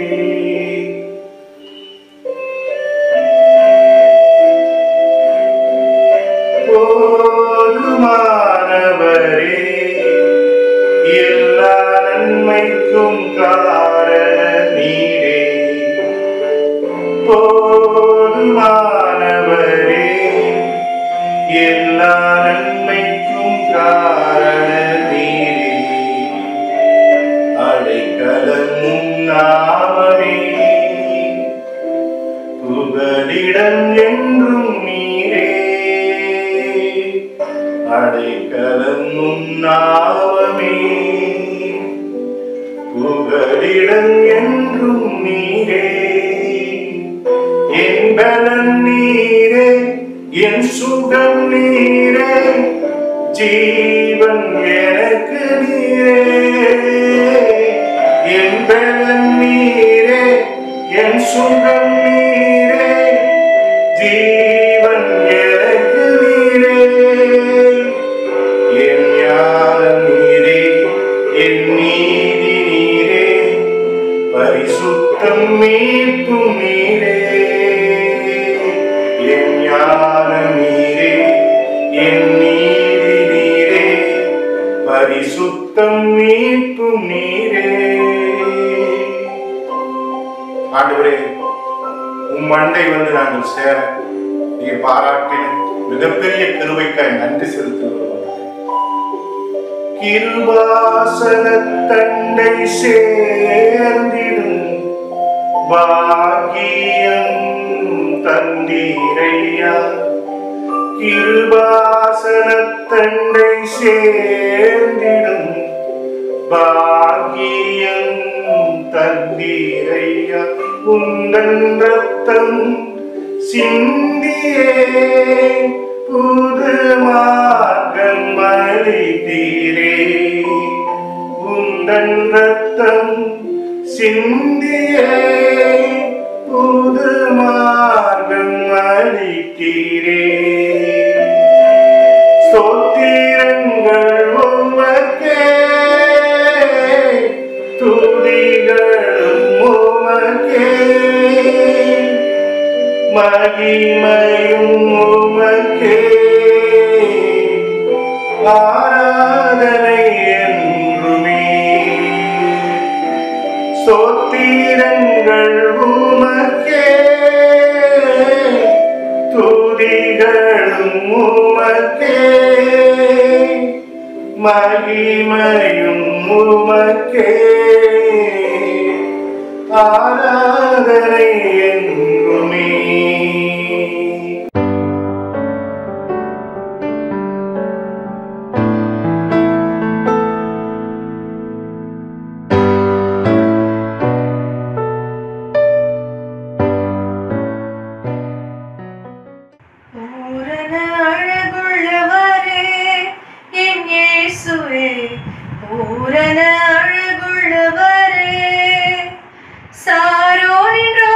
போதுமானவரே எல்லா நன்மைக்கும் காரண நீரே போதுமானவரே எல்லா நன்மைக்கும் காரண நீரே அடைக்கலமும் நாமமே புகலிடம் என்றும் நீரே அடைக்கலமும் நாமமே புகலிடம் என்றும் நீரே என் பலன் நீரே என் சுகம் நீரே ஜீவன் எனக்கு நீரே என் பலன் நீரே என் சுகம் நீரே ஜீவன் எனக்கு நீரே என் ஞான நீரே என் நீதி நீரே பரிசுத்தம் மீட்பும் நீரே என் ஞான நீரே என் நீதி நீரே பரிசுத்தம் மீட்பும் நீரே ஆண்டவரே உம் அண்டை வந்து நாங்கள் சேர நீங்க பாராட்டின மிகப்பெரிய கிருபைக்காய் நன்றி செலுத்துகிறோம் கிருபாசன தண்டை சேர்ந்திடும் பாகியம் தந்தீரையா கிருபாசன தண்டை சேர்ந்திடும் பாகியம் தந்தீரையா உந்தன் ரத்தம் சிந்தியே புது மார்க்கம் அளித்தீரே உந்தன் ரத்தம் சிந்தியே புது மார்க்கம் அளித்தீரே ஸ்தோத்திரங்கள் உமக்கே துதிகளும் உமக்கே மகிமையும் உமக்கே ஆராதனை என்றுமே சோத்திரங்கள் உமக்கே துதிகளும் உமக்கே மகிமையும் உமக்கே ஆராதனை என்றுமே பூரண அழகுள்ளவரே என் இயேசுவே பூரண அழகுள்ளவரே சாரோனின்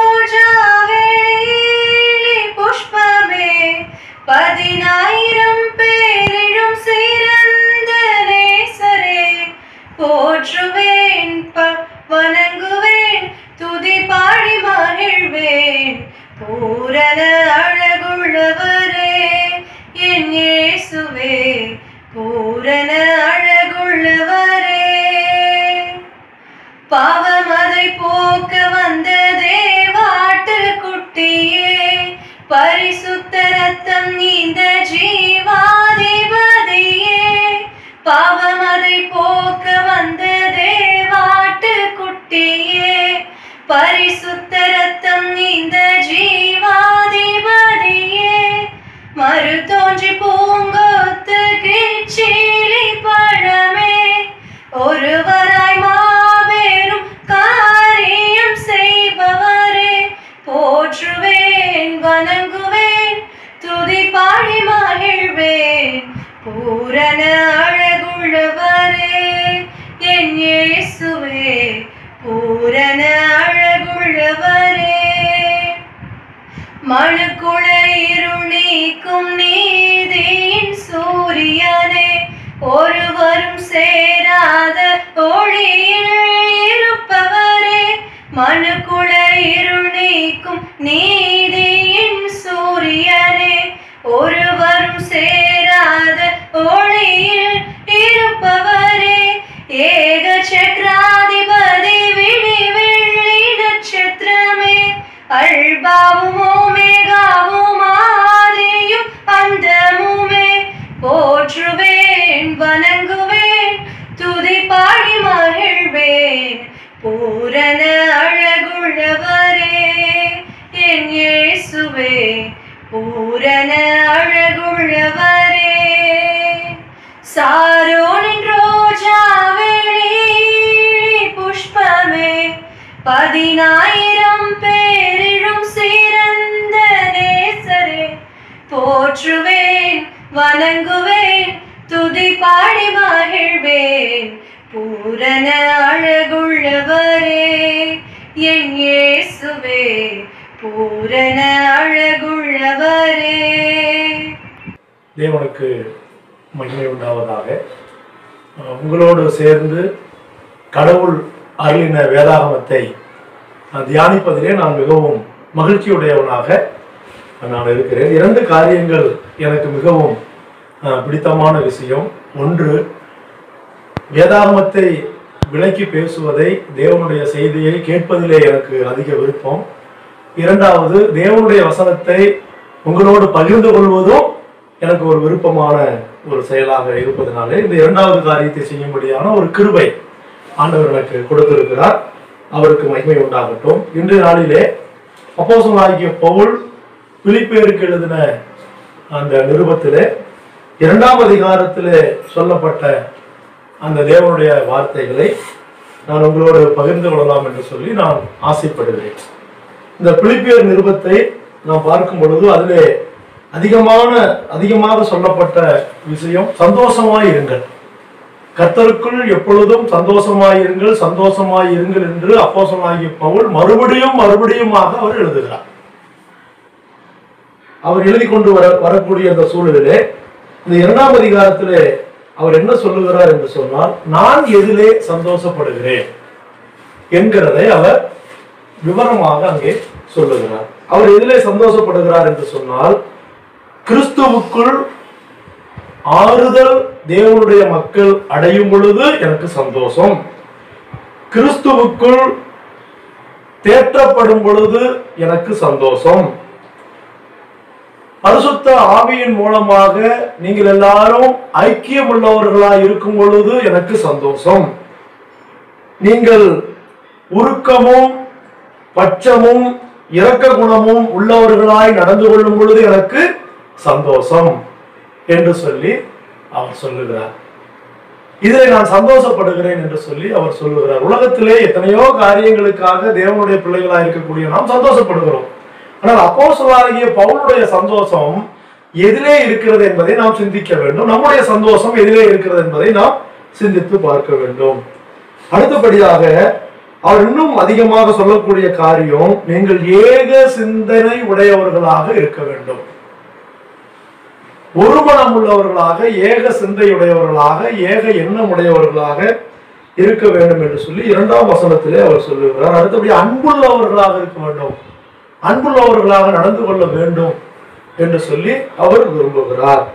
போக்க வந்த தேவாட்டு குட்டியே பரிசுத்த ரத்தம் நீந்த ஜீவாதிபதியே பாவமதை போக்க வந்த தேவாட்டு குட்டியே பரிசுத்த ரத்தம் நீந்த ஜீவாதிபதியே மறு தோன்றி பூங்கொத்து கிச்சிலி பழமே ஒருவராய் மாபெரும் காரியம் செய்பவரே போற்றுவேன் வணங்குவேன் துதி பாடி மகிழ்வேன் பூரண அழகுள்ளவரே என் இயேசுவே பூரண அழகுள்ளவரே மனுக்குள இருள் நீக்கும் நீதியின் சூரியனே ஒருவரும் சேராத ஒளியில் இருப்பவரே மனுக்குள இருள் நீக்கும் நீதியின் சூரியனே ஒருவரும் சேராத ஒளியில் இருப்பவரே ஏக சக்கராதிபதி விழி வெள்ளி நட்சத்திரமே அல்பாவும் ஓமேகாவும் ஆதியும் அந்தமுமே போற்றுவேன் வணங்குவேன் துதி பாடி மகிழ்வேன் பூரண அழகுள்ளவரே என் இயேசுவே பூரண அழகுள்ளவரே சாரோனின் ரோஜாவெளி புஷ்பமே பதினாயிரம் பேரிலும் சிறந்த நேசரே போற்றுவேன் வணங்குவேன் துதி பாடி மகிழ்வேன் பூரண அழகுள்ளவரே என் இயேசுவே பூரண அழகுள்ளவரே தேவனுக்கு மகிமை உண்டாவதாக அஹ் உங்களோடு சேர்ந்து கடவுள் அருளின வேதாகமத்தை நான் தியானிப்பதிலே நான் மிகவும் மகிழ்ச்சியுடையவனாக நான் இருக்கிறேன் இரண்டு காரியங்கள் எனக்கு மிகவும் அஹ், பிடித்தமான விஷயம் ஒன்று வேதாகமத்தை விளக்கி பேசுவதை தேவனுடைய செய்தியை கேட்பதிலே எனக்கு அதிக விருப்பம் இரண்டாவது தேவனுடைய வசனத்தை உங்களோடு பகிர்ந்து கொள்வதும் எனக்கு ஒரு விருப்பமான ஒரு செயலாக இருப்பதனாலே இந்த இரண்டாவது காரியத்தை செய்யும்படியான ஒரு கிருபை ஆண்டவர் எனக்கு கொடுத்திருக்கிறார் அவருக்கு மகிமை உண்டாகட்டும் இன்றைய நாளிலே அப்போசனாகிய பவுல் பிலிப்பேருக்கு எழுதின அந்த நிருபத்திலே இரண்டாம் அதிகாரத்திலே சொல்லப்பட்ட அந்த தேவனுடைய வார்த்தைகளை நான் உங்களோடு பகிர்ந்து கொள்ளலாம் என்று சொல்லி நான் ஆசைப்படுகிறேன் இந்த பிலிப்பியர் நிருபத்தை நாம் பார்க்கும் பொழுது அதிலே அதிகமான அதிகமாக சொல்லப்பட்ட விஷயம் சந்தோஷமாய் இருங்கள் கர்த்தருக்குள் எப்பொழுதும் சந்தோஷமாய் இருங்கள் சந்தோஷமாய் இருங்கள் என்று அப்போஸ்தலனாகிய பவுல் மறுபடியும் மறுபடியுமாக அவர் எழுதுகிறார் அவர் எழுதி கொண்டு வர வரக்கூடிய அந்த சூழலிலே இந்த இரண்டாம் அதிகாரத்திலே அவர் என்ன சொல்லுகிறார் என்று சொன்னால் நான் எதிலே சந்தோஷப்படுகிறேன் என்கிறதை அவர் விவரமாக அங்கே சொல்லுகிறார் அவர் எதிலே சந்தோஷப்படுகிறார் என்று சொன்னால் கிறிஸ்துவுக்குள் ஆறுதல் தேவனுடைய மக்கள் அடையும் பொழுது எனக்கு சந்தோஷம் கிறிஸ்துவுக்குள் தேற்றப்படும் பொழுது எனக்கு சந்தோஷம் பரிசுத்த ஆவியின் மூலமாக நீங்கள் எல்லாரும் ஐக்கியம் உள்ளவர்களாய் இருக்கும் பொழுது எனக்கு சந்தோஷம் நீங்கள் உருக்கமும் பட்சமும் இரக்க குணமும் உள்ளவர்களாய் நடந்து கொள்ளும் பொழுது எனக்கு சந்தோஷம் என்று சொல்லி அவர் சொல்லுகிறார் இதில் நான் சந்தோஷப்படுகிறேன் என்று சொல்லி அவர் சொல்லுகிறார் உலகத்திலே எத்தனையோ காரியங்களுக்காக தேவனுடைய பிள்ளைகளாக இருக்கக்கூடிய நாம் சந்தோஷப்படுகிறோம் ஆனால் அப்போஸ்தலனாகிய பவுலுடைய சந்தோஷம் எதிலே இருக்கிறது என்பதை நாம் சிந்திக்க வேண்டும் நம்முடைய சந்தோஷம் எதிலே இருக்கிறது என்பதை நாம் சிந்தித்து பார்க்க வேண்டும் அடுத்தபடியாக அவர் இன்னும் அதிகமாக சொல்லக்கூடிய காரியம் நீங்கள் ஏக சிந்தனை உடையவர்களாக இருக்க வேண்டும் ஒரு மனம் உள்ளவர்களாக ஏக சிந்தையுடையவர்களாக ஏக எண்ணம் உடையவர்களாக இருக்க வேண்டும் என்று சொல்லி இரண்டாம் வசனத்திலே அவர் சொல்லுகிறார் அடுத்தபடி அன்புள்ளவர்களாக இருக்க வேண்டும் அன்புள்ளவர்களாக நடந்து கொள்ள வேண்டும் என்று சொல்லி அவர் விரும்புகிறார்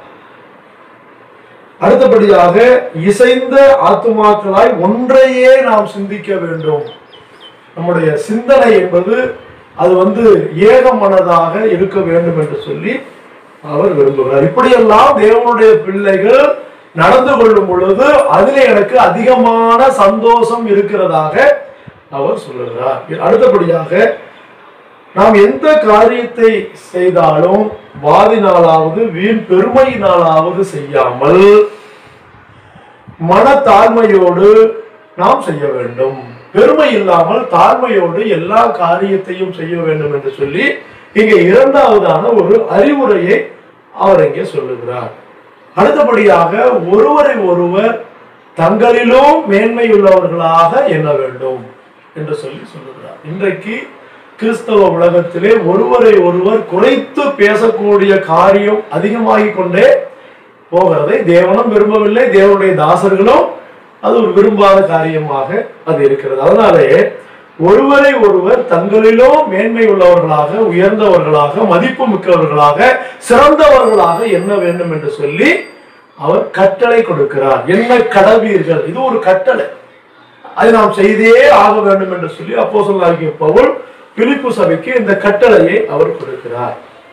அடுத்தபடியாக இசைந்த ஆத்துமாக்களாய் ஒன்றையே நாம் சிந்திக்க வேண்டும் நம்முடைய சிந்தனை என்பது அது வந்து ஏகமனதாக இருக்க வேண்டும் என்று சொல்லி அவர் விரும்புகிறார் இப்படியெல்லாம் தேவனுடைய பிள்ளைகள் நடந்து கொள்ளும் பொழுது அதிலே எனக்கு அதிகமான சந்தோஷம் இருக்கிறதாக அவர் சொல்லுகிறார் அடுத்தபடியாக நாம் எந்த காரியத்தை செய்தாலும் வாதினாலாவது வீண் பெருமையினாலாவது செய்யாமல் மனத்தாழ்மையோடு நாம் செய்ய வேண்டும் பெருமை இல்லாமல் தாழ்மையோடு எல்லா காரியத்தையும் செய்ய வேண்டும் என்று சொல்லி இங்க இரண்டாவதான ஒரு அறிவுரையை அவர் இங்கே சொல்லுகிறார் அடுத்தபடியாக ஒருவரை ஒருவர் தங்களிலும் மேன்மையுள்ளவர்களாக எண்ண வேண்டும் என்று சொல்லி சொல்லுகிறார் இன்றைக்கு கிறிஸ்தவ உலகத்திலே ஒருவரை ஒருவர் குறைத்து பேசக்கூடிய காரியம் அதிகமாகிக் கொண்டே போகிறதை தேவனும் விரும்பவில்லை தேவனுடைய தாசர்களும் அது ஒரு விரும்பாத காரியமாக அது இருக்கிறது அதனாலே ஒருவரை ஒருவர் தங்களிலும் மேன்மை உள்ளவர்களாக உயர்ந்தவர்களாக மதிப்பு மிக்கவர்களாக சிறந்தவர்களாக எண்ண வேண்டும் என்று சொல்லி அவர் கட்டளை கொடுக்கிறார் என்ன கடவீர்கள் இது ஒரு கட்டளை அதை நாம் செய்தே ஆக வேண்டும் என்று சொல்லி அப்போ சொல்லாகிய பவுல் பிலிப்பு சபைக்கு இந்த கட்டளையை அவர் கொடுக்கிறார்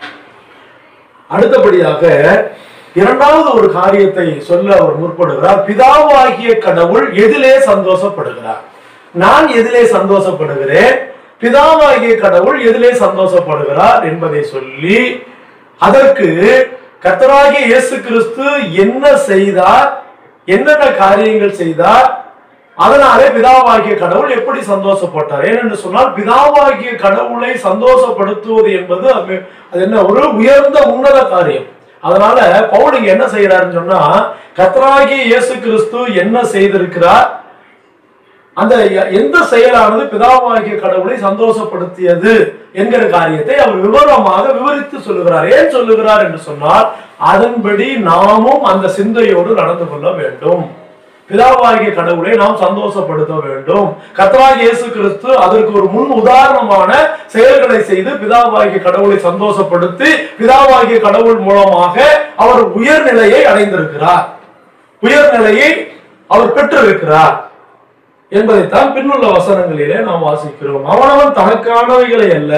அடுத்தபடியாக இரண்டாவது ஒரு காரியத்தை சொல்ல அவர் முற்படுகிறார் பிதாவாகிய கடவுள் எதிலே சந்தோஷப்படுகிறார் நான் எதிலே சந்தோஷப்படுகிறேன் பிதாவாகிய கடவுள் எதிலே சந்தோஷப்படுகிறார் என்பதை சொல்லி அதற்கு கர்த்தராகிய இயேசு கிறிஸ்து என்ன செய்தார் என்னென்ன காரியங்கள் செய்தார் அதனாலே பிதாவாகிய கடவுள் எப்படி சந்தோஷப்பட்டார் ஏனென்று சொன்னால் பிதாவாகிய கடவுளை சந்தோஷப்படுத்துவது என்பது அது அது என்ன ஒரு உயர்ந்த உன்னத காரியம் அதனால பவுல் இங்க என்ன செய்யறாருன்னு சொன்னா கர்த்தராகிய இயேசு கிறிஸ்து என்ன செய்திருக்கிறார் அந்த எ- எந்த செயலானது பிதாவாகிய கடவுளை சந்தோஷப்படுத்தியது என்கிற காரியத்தை அவர் விவரமாக விவரித்து சொல்லுகிறார் ஏன் சொல்லுகிறார் என்று சொன்னால் அதன்படி நாமும் அந்த சிந்தையோடு நடந்து கொள்ள வேண்டும் பிதாவாகிய கடவுளை நாம் சந்தோஷப்படுத்த வேண்டும் கர்த்தராகிய இயேசு கிறிஸ்து அதற்கு ஒரு முன் உதாரணமான செயல்களை செய்து பிதாவாகிய கடவுளை சந்தோஷப்படுத்தி பிதாவாகிய கடவுள் மூலமாக அவர் உயர்நிலையை அடைந்திருக்கிறார் உயர்நிலையை அவர் பெற்றிருக்கிறார் என்பதைத்தான் பின்னுள்ள வசனங்களிலே நாம் வாசிக்கிறோம் அவனவன் தனக்கானவைகளை அல்ல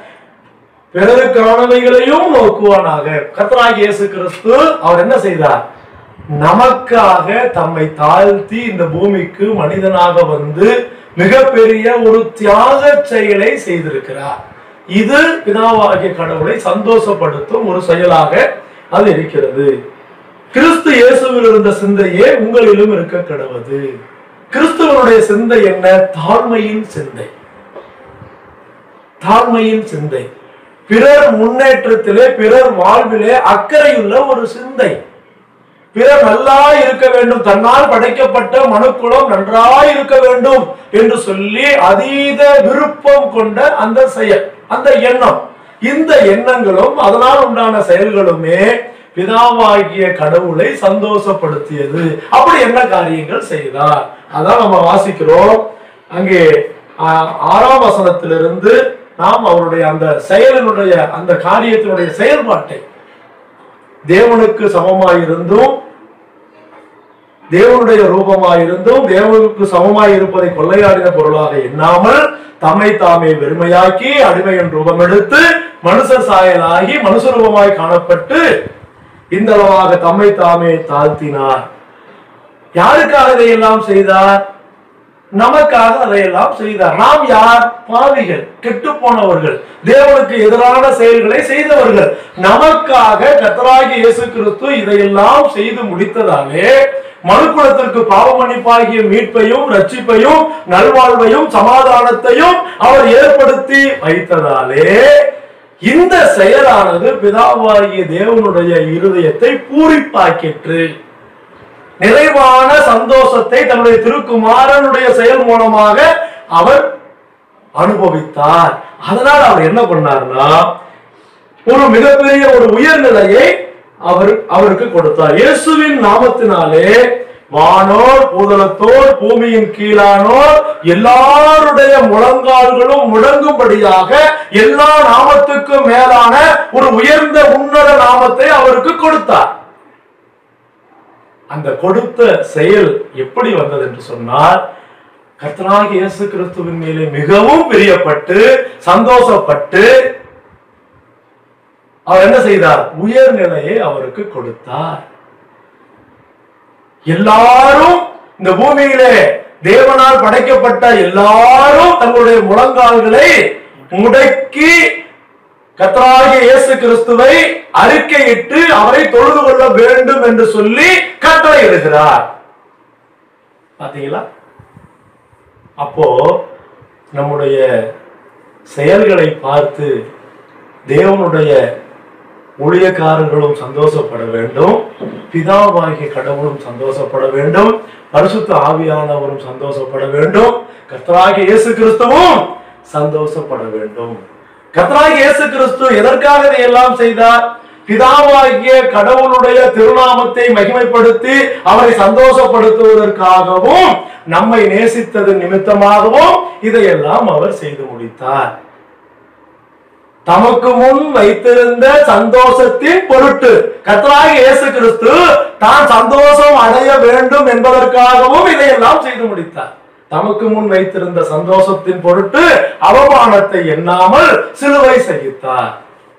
பிறருக்கானவைகளையும் நோக்குவானாக கர்த்தராகிய இயேசு கிறிஸ்து அவர் என்ன செய்தார் நமக்காக தம்மை தாழ்த்தி இந்த பூமிக்கு மனிதனாக வந்து மிகப்பெரிய ஒரு தியாக செயலை செய்திருக்கிறார் இது பிதாவாகிய கடவுளை சந்தோஷப்படுத்தும் ஒரு செயலாக அது இருக்கிறது கிறிஸ்து இயேசுவில் இருந்த சிந்தையே உங்களிலும் இருக்க கடவுது கிறிஸ்துவனுடைய சிந்தை என்ன தாழ்மையின் சிந்தை தாழ்மையின் சிந்தை பிறர் முன்னேற்றத்திலே பிறர் வாழ்விலே அக்கறையுள்ள ஒரு சிந்தை பிறர் நல்லா இருக்க வேண்டும் தன்னால் படைக்கப்பட்ட மனுக்குலம் நன்றாய் இருக்க வேண்டும் என்று சொல்லி அதீத விருப்பம் கொண்ட அந்த செயல் அந்த எண்ணம் இந்த எண்ணங்களும் அதனால் உண்டான செயல்களுமே பிதாவாகிய கடவுளை சந்தோஷப்படுத்தியது அப்படி என்ன காரியங்கள் செய்தார் அதான் நம்ம வாசிக்கிறோம் அங்கே ஆ- ஆறாம் வசனத்திலிருந்து நாம் அவருடைய அந்த செயலினுடைய அந்த காரியத்தினுடைய செயல்பாட்டை தேவனுக்கு சமமாயிருந்தும் தேவனுடைய ரூபமாயிருந்தும் தேவனுக்கு சமமாய் இருப்பதை கொள்ளையாடின பொருளாக எண்ணாமல் தம்மை தாமே வெறுமையாக்கி அடிமையின் ரூபம் எடுத்து மனுஷர் சாயலாகி மனுஷ ரூபமாய் காணப்பட்டு இந்த அளவாக தம்மை தாமே தாழ்த்தினார் யாருக்காக இதையெல்லாம் செய்தார் நமக்காக அதையெல்லாம் செய்தார் நாம் யார் பாவிகள் கெட்டு போனவர்கள் தேவனுக்கு எதிரான செயல்களை செய்தவர்கள் நமக்காக கர்த்தராகிய இயேசு கிறிஸ்து இதையெல்லாம் செய்து முடித்ததாலே மனுக்குலத்திற்கு பாவ மன்னிப்பாகிய மீட்பையும் ரட்சிப்பையும் நல்வாழ்வையும் சமாதானத்தையும் அவர் ஏற்படுத்தி வைத்ததாலே இந்த செயலானது பிதாவாகிய தேவனுடைய இருதயத்தை பூரிப்பாக்கிற்று நிறைவான சந்தோஷத்தை தன்னுடைய திருக்குமாரனுடைய செயல் மூலமாக அவர் அனுபவித்தார் அதனால் அவர் என்ன பண்ணார்னா ஒரு மிகப்பெரிய ஒரு உயர்நிலையை அவர் அவருக்கு கொடுத்தார் இயேசுவின் நாமத்தினாலே வானோர் பூதலத்தோர் பூமியின் கீழானோர் எல்லாருடைய முழங்கால்களும் முழங்கும்படியாக எல்லா நாமத்துக்கும் மேலான ஒரு உயர்ந்த உன்னத நாமத்தை அவருக்கு கொடுத்தார் அந்த கொடுத்த செயல் எப்படி வந்தது என்று சொன்னால் கர்த்தராகிய இயேசு கிறிஸ்துவின் மேலே மிகவும் பிரியப்பட்டு சந்தோஷப்பட்டு அவர் என்ன செய்தார் உயர்நிலையை அவருக்கு கொடுத்தார் எல்லாரும் இந்த பூமியிலே தேவனால் படைக்கப்பட்ட எல்லாரும் தங்களுடைய முழங்கால்களை முடக்கி கர்த்தராகிய இயேசு கிறிஸ்துவை அறிக்கையிட்டு அவரை தொழுது கொள்ள வேண்டும் என்று சொல்லி கட்டளை இடுகிறார் பாத்தீங்களா அப்போ நம்முடைய செயல்களை பார்த்து தேவனுடைய ஊழியக்காரர்களும் சந்தோஷப்பட வேண்டும் பிதாவாகிய கடவுளும் சந்தோஷப்பட வேண்டும் பரிசுத்த ஆவியானவரும் சந்தோஷப்பட வேண்டும் கர்த்தராகிய இயேசு கிறிஸ்துவும் சந்தோஷப்பட வேண்டும் கர்த்தராகிய இயேசு கிறிஸ்து எதற்காக இதையெல்லாம் செய்தார் பிதாவாகிய கடவுளுடைய திருநாமத்தை மகிமைப்படுத்தி அவரை சந்தோஷப்படுத்துவதற்காகவும் நம்மை நேசித்தது நிமித்தமாகவும் இதையெல்லாம் அவர் செய்து முடித்தார் தமக்கு முன் வைத்திருந்த சந்தோஷத்தின் பொருட்டு கர்த்தராகிய இயேசு கிறிஸ்து தான் சந்தோஷம் அடைய வேண்டும் என்பதற்காகவும் இதையெல்லாம் செய்து முடித்தார் தமக்கு முன் வைத்திருந்த சந்தோஷத்தின் பொருட்டு அவமானத்தை எண்ணாமல் சிலுவை சகித்தார்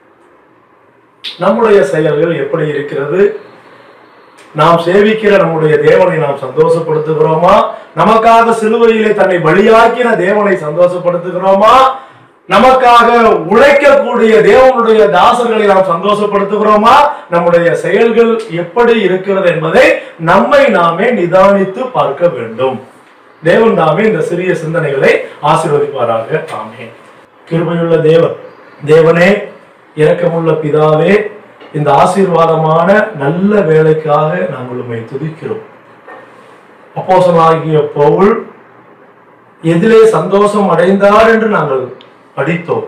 நம்முடைய செயல்கள் எப்படி இருக்கிறது நாம் சேவிக்கிற நம்முடைய தேவனை நாம் சந்தோஷப்படுத்துகிறோமா நமக்காக சிலுவையிலே தன்னை பலியாக்கின தேவனை சந்தோஷப்படுத்துகிறோமா நமக்காக உழைக்கக்கூடிய தேவனுடைய தாசர்களை நாம் சந்தோஷப்படுத்துகிறோமா நம்முடைய செயல்கள் எப்படி இருக்கிறது என்பதை நம்மை நாமே நிதானித்து பார்க்க வேண்டும் தேவன் தாமே இந்த சிறிய சிந்தனைகளை ஆசீர்வதிப்பாராக ஆமே கிருபையுள்ள தேவன் தேவனே இரக்கமுள்ள பிதாவே இந்த ஆசீர்வாதமான நல்ல வேலைக்காக நாங்கள் உண்மை துதிக்கிறோம் அப்போசனாகிய பவுல் எதிலே சந்தோஷம் அடைந்தார் என்று நாங்கள் படித்தோம்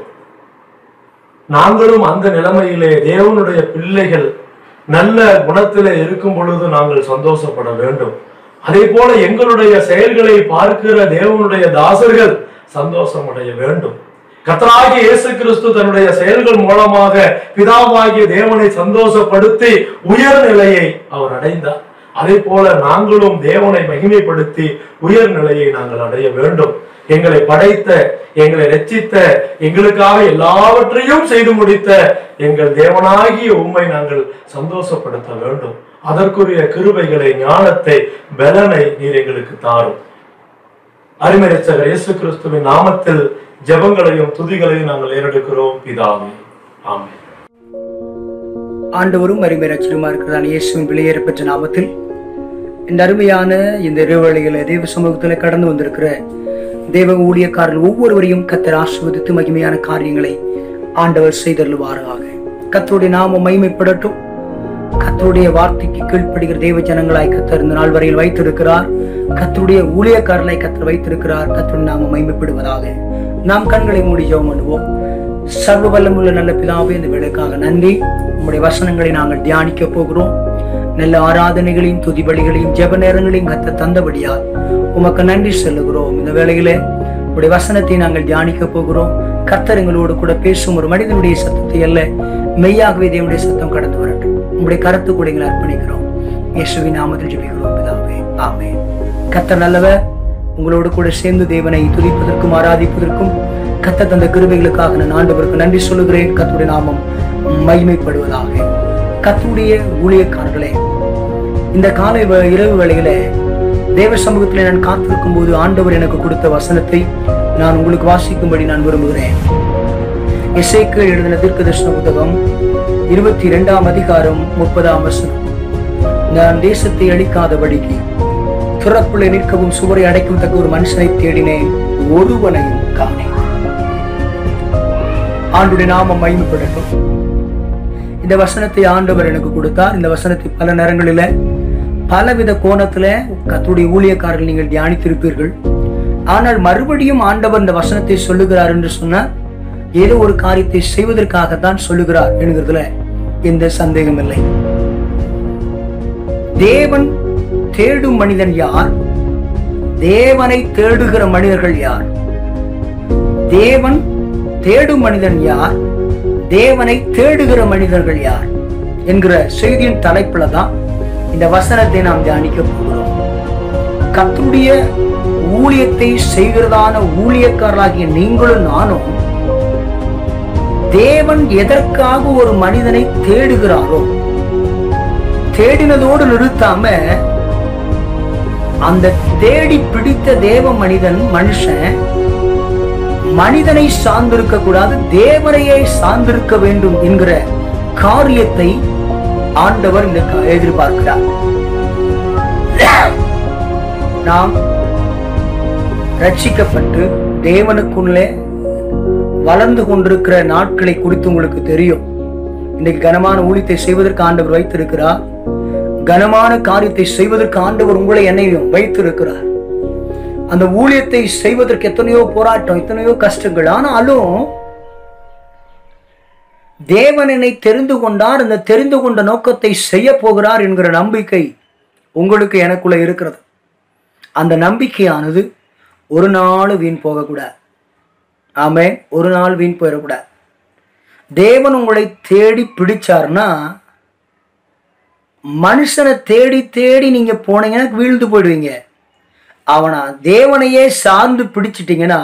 நாங்களும் அந்த நிலைமையிலே தேவனுடைய பிள்ளைகள் நல்ல குணத்திலே இருக்கும் பொழுது நாங்கள் சந்தோஷப்பட வேண்டும் அதே போல எங்களுடைய செயல்களை பார்க்கிற தேவனுடைய தாசர்கள் சந்தோஷம் அடைய வேண்டும் கர்த்தராகிய இயேசு கிறிஸ்து தன்னுடைய செயல்கள் மூலமாக பிதாவாகிய தேவனை சந்தோஷப்படுத்தி உயர்நிலையை அவர் அடைந்தார் அதே போல நாங்களும் தேவனை மகிமைப்படுத்தி உயர்நிலையை நாங்கள் அடைய வேண்டும் எங்களை படைத்த எங்களை ரட்சித்த எங்களுக்காக எல்லாவற்றையும் செய்து முடித்த எங்கள் தேவனாகிய உம்மை நாங்கள் சந்தோஷப்படுத்த வேண்டும் அதற்குரிய கிருபைகளை ஞானத்தை பலனை நீர் எங்களுக்கு தாரும் அருமை ரட்சகர் இயேசு கிறிஸ்துவின் நாமத்தில் ஜெபங்களையும் துதிகளையும் நாங்கள் ஏறெடுக்கிறோம் பிதாவே ஆமென் ஆண்டவரும் அருமை ரட்சகருமா இருக்கிறான் இயேசுவின் வெளியேற பெற்ற நாமத்தில் இந்த அருமையான இந்த இறைவழிகளை தெய்வ சமூகத்தில் கடந்து வந்திருக்கிற தேவ ஊழியக்காரர்கள் ஒவ்வொருவரையும் கத்தர் ஆசிர்வதித்து மகிமையான காரியங்களை ஆண்டவர் செய்தருள்வாராக கத்தருடைய நாமம் மகிமைப்படட்டும் கத்தருடைய வார்த்தைக்கு கீழ்ப்படுகிற தேவ ஜனங்களாய் கத்தர் இந்த நாள் வரையில் வைத்திருக்கிறார் கத்தருடைய ஊழியக்காரர்களை கத்தர் வைத்திருக்கிறார் கத்தருடைய நாமம் மகிமைப்படுவதாக நாம் கண்களை மூடி ஜெபம் பண்ணுவோம் சர்வ வல்லமுள்ள நல்ல பிதாவே இந்த வேலைக்காக நன்றி உங்களுடைய வசனங்களை நாங்கள் தியானிக்க போகிறோம் நல்ல ஆராதனைகளையும் துதிபலிகளையும் ஜெப நேரங்களையும் கத்த தந்தபடியால் உமக்கு நன்றி சொல்லுகிறோம் இந்த வேளையிலே உடைய வசனத்தை நாங்கள் தியானிக்க போகிறோம் கர்த்தர் எங்களோடு கூட பேசும் ஒரு மனிதனுடைய சத்தத்தை அல்ல மெய்யாகவே தேவனுடைய சத்தம் கடந்து வரட்டும் உங்களுடைய கருத்து கூட எங்களை அர்ப்பணிக்கிறோம் இயேசுவின் நாமத்தில் ஜெபிக்கிறோம் பிதாவே ஆமே கர்த்தர் நல்லவர் உங்களோடு கூட சேர்ந்து தேவனை துதிப்பதற்கும் ஆராதிப்பதற்கும் கத்த தந்த கிருபைகளுக்காக நான் ஆண்டவருக்கு நன்றி சொல்லுகிறேன் கத்துடைய நாமம் மகிமைப்படுவதாக கத்துடைய ஊழியக்காரர்களே இந்த காலை வே- இரவு வேளையில தேவ சமூகத்தில் நான் காத்திருக்கும் போது ஆண்டவர் எனக்கு கொடுத்த வசனத்தை நான் உங்களுக்கு வாசிக்கும்படி நான் விரும்புகிறேன் இசைக்கு எழுதின தீர்க்கதர்ஷன புத்தகம் இருபத்தி இரண்டாம் அதிகாரம் முப்பதாம் வசனம் நான் தேசத்தை அழிக்காதபடிக்கு துறப்புள்ள நிற்கவும் சுவரை அடைக்கும் தக்க ஒரு மனுஷனை தேடினேன் ஒருவனையும் காணேன் ஆண்டுடைய நாமம் மகிமைப்படட்டும் இந்த வசனத்தை ஆண்டவர் எனக்கு கொடுத்தார் இந்த வசனத்தை பல நேரங்களில பலவித கோணத்துல கத்துடைய ஊழியக்காரர்கள் நீங்கள் தியானித்திருப்பீர்கள் ஆனால் மறுபடியும் ஆண்டவர் இந்த வசனத்தை சொல்லுகிறார் என்று சொன்னால் ஏதோ ஒரு காரியத்தை செய்வதற்காகத்தான் சொல்லுகிறார் என்கிறதுல எந்த சந்தேகம் இல்லை தேவன் தேடும் மனிதன் யார் தேவனை தேடுகிற மனிதர்கள் யார் தேவன் தேடும் மனிதன் யார் தேவனை தேடுகிற மனிதர்கள் யார் என்கிற செய்தியின் தலைப்புல தான் இந்த வசனத்தை நாம் தியானிக்க போகிறோம் கர்த்தருடைய ஊழியத்தை செய்கிறதான ஊழியக்காரர்களாகிய நீங்களும் நானும் தேவன் எதற்காக ஒரு மனிதனை தேடுகிறாரோ தேடினதோடு நிறுத்தாம அந்த தேடி பிடித்த தேவ மனிதன் மனுஷன் மனிதனை சார்ந்திருக்க கூடாது தேவனையே சார்ந்திருக்க வேண்டும் என்கிற காரியத்தை ஆண்டவர் இந்த க- எதிர்பார்க்கிறார் நாம் ரட்சிக்கப்பட்டு தேவனுக்குள்ளே வளர்ந்து கொண்டிருக்கிற நாட்களை குறித்து உங்களுக்கு தெரியும் இன்னைக்கு கனமான ஊழியத்தை செய்வதற்கு ஆண்டவர் வைத்திருக்கிறார் கனமான காரியத்தை செய்வதற்கு ஆண்டவர் உங்களை என்னையும் வைத்திருக்கிறார் அந்த ஊழியத்தை செய்வதற்கு எத்தனையோ போராட்டம் எத்தனையோ கஷ்டங்கள் ஆனாலும் தேவன் என்னை தெரிந்து கொண்டார் அந்த தெரிந்து கொண்ட நோக்கத்தை செய்ய போகிறார் என்கிற நம்பிக்கை உங்களுக்கு எனக்குள்ள இருக்கிறது அந்த நம்பிக்கையானது ஒரு நாள் வீண் போகக்கூடாது ஆமே ஒரு நாள் வீண் போயிடக்கூடாது தேவன் உங்களை தேடி பிடிச்சார்னா மனுஷனை தேடி தேடி நீங்க போனீங்கன்னா வீழ்ந்து போயிடுவீங்க அவனா தேவனையே சார்ந்து பிடிச்சிட்டீங்கன்னா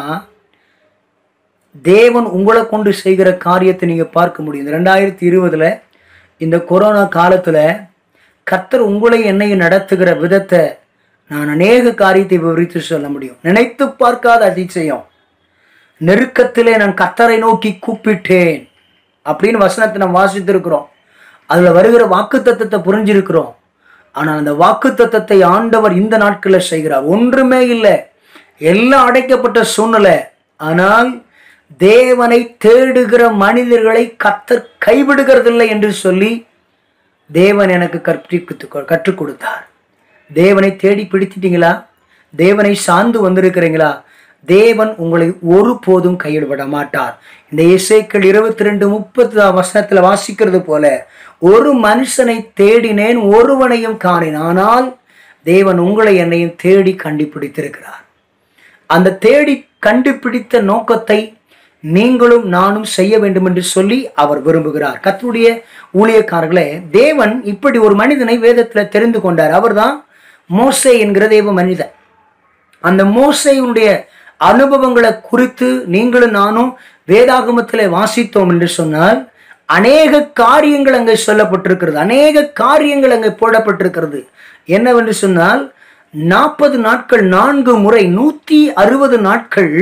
தேவன் உங்களை கொண்டு செய்கிற காரியத்தை நீங்க பார்க்க முடியும் இந்த ரெண்டாயிரத்தி இருபதுல இந்த கொரோனா காலத்துல கர்த்தர் உங்களை என்னையும் நடத்துகிற விதத்தை நான் அநேக காரியத்தை விவரித்து சொல்ல முடியும் நினைத்து பார்க்காத அதிசயம் நெருக்கத்திலே நான் கர்த்தரை நோக்கி கூப்பிட்டேன் அப்படின்னு வசனத்தை நாம் வாசித்திருக்கிறோம் அதுல வருகிற வாக்கு தத்தத்தை புரிஞ்சிருக்கிறோம் ஆனால் அந்த வாக்கு தத்தத்தை ஆண்டவர் இந்த நாட்களில் செய்கிறார் ஒன்றுமே இல்லை எல்லாம் அடைக்கப்பட்ட சூழ்நிலை ஆனால் தேவனை தேடுகிற மனிதர்களை கர்த்தர் கைவிடுகிறதில்லை என்று சொல்லி தேவன் எனக்கு கற்பித்து கற்றுக் கொடுத்தார் தேவனை தேடி பிடிச்சிட்டீங்களா தேவனை சார்ந்து வந்திருக்கிறீங்களா தேவன் உங்களை ஒருபோதும் கையிடப்பட மாட்டார் இந்த இசைக்கள் இருபத்தி ரெண்டு முப்பத்தி வசனத்துல வாசிக்கிறது போல ஒரு மனுஷனை தேடினேன் ஒருவனையும் காணேன் ஆனால் தேவன் உங்களை என்னையும் தேடி கண்டுபிடித்திருக்கிறார் அந்த தேடி கண்டுபிடித்த நோக்கத்தை நீங்களும் நானும் செய்ய வேண்டும் என்று சொல்லி அவர் விரும்புகிறார் கர்த்தருடைய ஊழியக்காரர்களே தேவன் இப்படி ஒரு மனிதனை வேதத்துல தெரிந்து கொண்டார் அவர்தான் மோசே என்கிற தேவ மனிதன் அந்த மோசையுடைய அனுபவங்களை குறித்து நீங்களும் நானும் வேதாகமத்தில் வாசித்தோம் என்று சொன்னால் அநேக காரியங்கள் அங்கே சொல்லப்பட்டிருக்கிறது அநேக காரியங்கள் அங்கே போடப்பட்டிருக்கிறது என்னவென்று சொன்னால் நாற்பது நாட்கள் நான்கு முறை நூத்தி அறுபது நாட்கள்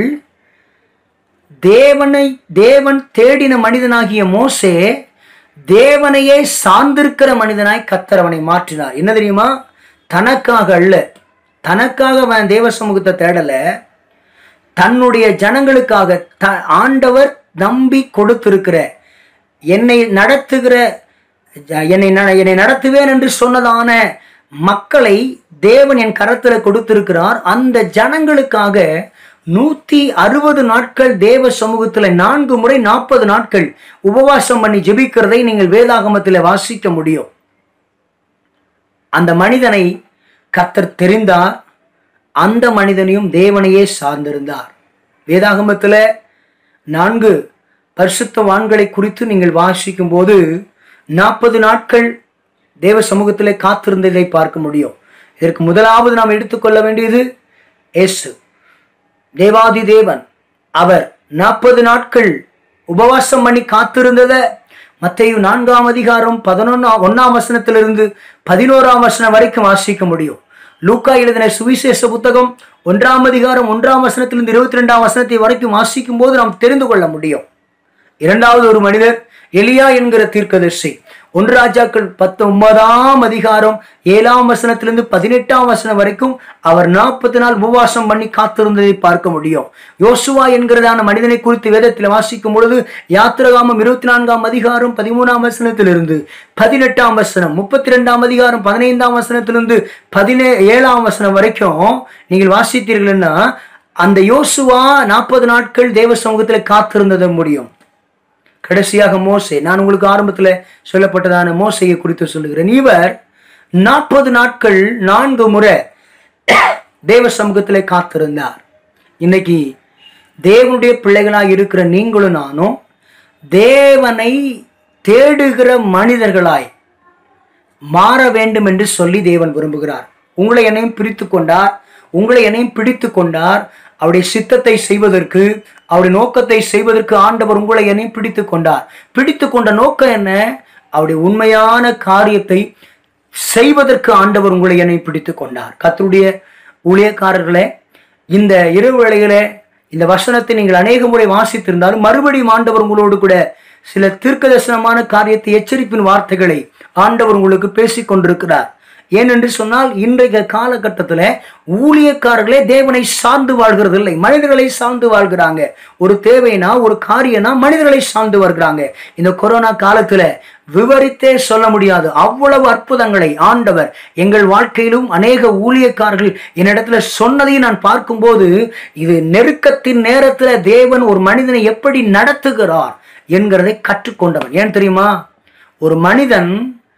தேவனை தேவன் தேடின மனிதனாகிய மோசே தேவனையே சார்ந்திருக்கிற மனிதனாய் கத்தர் அவனை மாற்றினார் என்ன தெரியுமா தனக்காக அல்ல தனக்காக அவன் தேவ சமூகத்தை தேடல தன்னுடைய ஜனங்களுக்காக த ஆண்டவர் நம்பி கொடுத்திருக்கிற என்னை நடத்துகிற ஜ- என்னை ந- என்னை நடத்துவேன் என்று சொன்னதான மக்களை தேவன் என் கரத்துல கொடுத்திருக்கிறார் அந்த ஜனங்களுக்காக நூத்தி அறுபது நாட்கள் தேவ சமூகத்துல நான்கு முறை நாற்பது நாட்கள் உபவாசம் பண்ணி ஜெபிக்கிறதை நீங்கள் வேதாகமத்தில் வாசிக்க முடியும் அந்த மனிதனை கர்த்தர் தெரிந்தார் அந்த மனிதனையும் தேவனையே சார்ந்திருந்தார் வேதாகமத்துல நான்கு பரிசுத்தவான்களை குறித்து நீங்கள் வாசிக்கும் போது நாற்பது நாட்கள் தேவ சமூகத்திலே காத்திருந்ததை பார்க்க முடியும் இதற்கு முதலாவது நாம் எடுத்துக்கொள்ள வேண்டியது இயேசு தேவாதி தேவன் அவர் நாற்பது நாட்கள் உபவாசம் பண்ணி காத்திருந்தத மத்தேயு நான்காம் அதிகாரம் பதினொன்னா ஒன்னாம் வசனத்திலிருந்து பதினோராம் வசனம் வரைக்கும் வாசிக்க முடியும் லூக்கா எழுதின சுவிசேஷ புத்தகம் ஒன்றாம் அதிகாரம் ஒன்றாம் வசனத்திலிருந்து இருபத்தி ரெண்டாம் வசனத்தை வரைக்கும் வாசிக்கும் போது நாம் தெரிந்து கொள்ள முடியும் இரண்டாவது ஒரு மனிதர் எலியா என்கிற தீர்க்கதரிசி ஒன்று ராஜாக்கள் பத்தொன்பதாம் அதிகாரம் ஏழாம் வசனத்திலிருந்து பதினெட்டாம் வசனம் வரைக்கும் அவர் நாற்பத்தி நாள் உபவாசம் பண்ணி காத்திருந்ததை பார்க்க முடியும் யோசுவா என்கிறதான மனிதனை குறித்து வேதத்தில் வாசிக்கும் பொழுது யாத்திரகாமம் இருபத்தி நான்காம் அதிகாரம் பதிமூணாம் வசனத்திலிருந்து பதினெட்டாம் வசனம் முப்பத்தி ரெண்டாம் அதிகாரம் பதினைந்தாம் வசனத்திலிருந்து பதினே ஏழாம் வசனம் வரைக்கும் நீங்கள் வாசித்தீர்கள்னா அந்த யோசுவா நாற்பது நாட்கள் தேவ சமூகத்தில் காத்திருந்ததை முடியும் கடைசியாக மோசே நான் உங்களுக்கு ஆரம்பத்தில் சொல்லப்பட்டதான மோசையை குறித்து சொல்லுகிறேன் இவர் நாற்பது நாட்கள் நான்கு முறை தேவ சமூகத்திலே காத்திருந்தார் இன்னைக்கு தேவனுடைய பிள்ளைகளாய் இருக்கிற நீங்களும் நானும் தேவனை தேடுகிற மனிதர்களாய் மாற வேண்டும் என்று சொல்லி தேவன் விரும்புகிறார் உங்களை என்னையும் பிரித்து கொண்டார் உங்களை என்னையும் பிடித்து கொண்டார் அவருடைய சித்தத்தை செய்வதற்கு அவருடைய நோக்கத்தை செய்வதற்கு ஆண்டவர் உங்களை என்னையும் பிடித்து கொண்டார் பிடித்து கொண்ட நோக்கம் என்ன அவருடைய உண்மையான காரியத்தை செய்வதற்கு ஆண்டவர் உங்களை என்னை பிடித்து கொண்டார் கர்த்தருடைய ஊழியக்காரர்களே இந்த இரவு வேளையிலே இந்த வசனத்தை நீங்கள் அநேக முறை வாசித்திருந்தாலும் மறுபடியும் ஆண்டவர் உங்களோடு கூட சில தீர்க்கதரிசனமான காரியத்தை எச்சரிப்பின் வார்த்தைகளை ஆண்டவர் உங்களுக்கு பேசிக் கொண்டிருக்கிறார் ஏனென்று சொன்னால் இன்றைய காலகட்டத்தில் ஊழியக்காரர்களே தேவனை சார்ந்து வாழ்கிறது இல்லை மனிதர்களை சார்ந்து வாழ்கிறாங்க ஒரு தேவைனா ஒரு காரியம்னா மனிதர்களை சார்ந்து வருகிறாங்க இந்த கொரோனா காலத்துல விவரித்தே சொல்ல முடியாது அவ்வளவு அற்புதங்களை ஆண்டவர் எங்கள் வாழ்க்கையிலும் அநேக ஊழியக்காரர்கள் என்னிடத்துல சொன்னதையும் நான் பார்க்கும்போது இது நெருக்கத்தின் நேரத்துல தேவன் ஒரு மனிதனை எப்படி நடத்துகிறார் என்கிறதை கற்றுக்கொண்டவன் ஏன் தெரியுமா ஒரு மனிதன்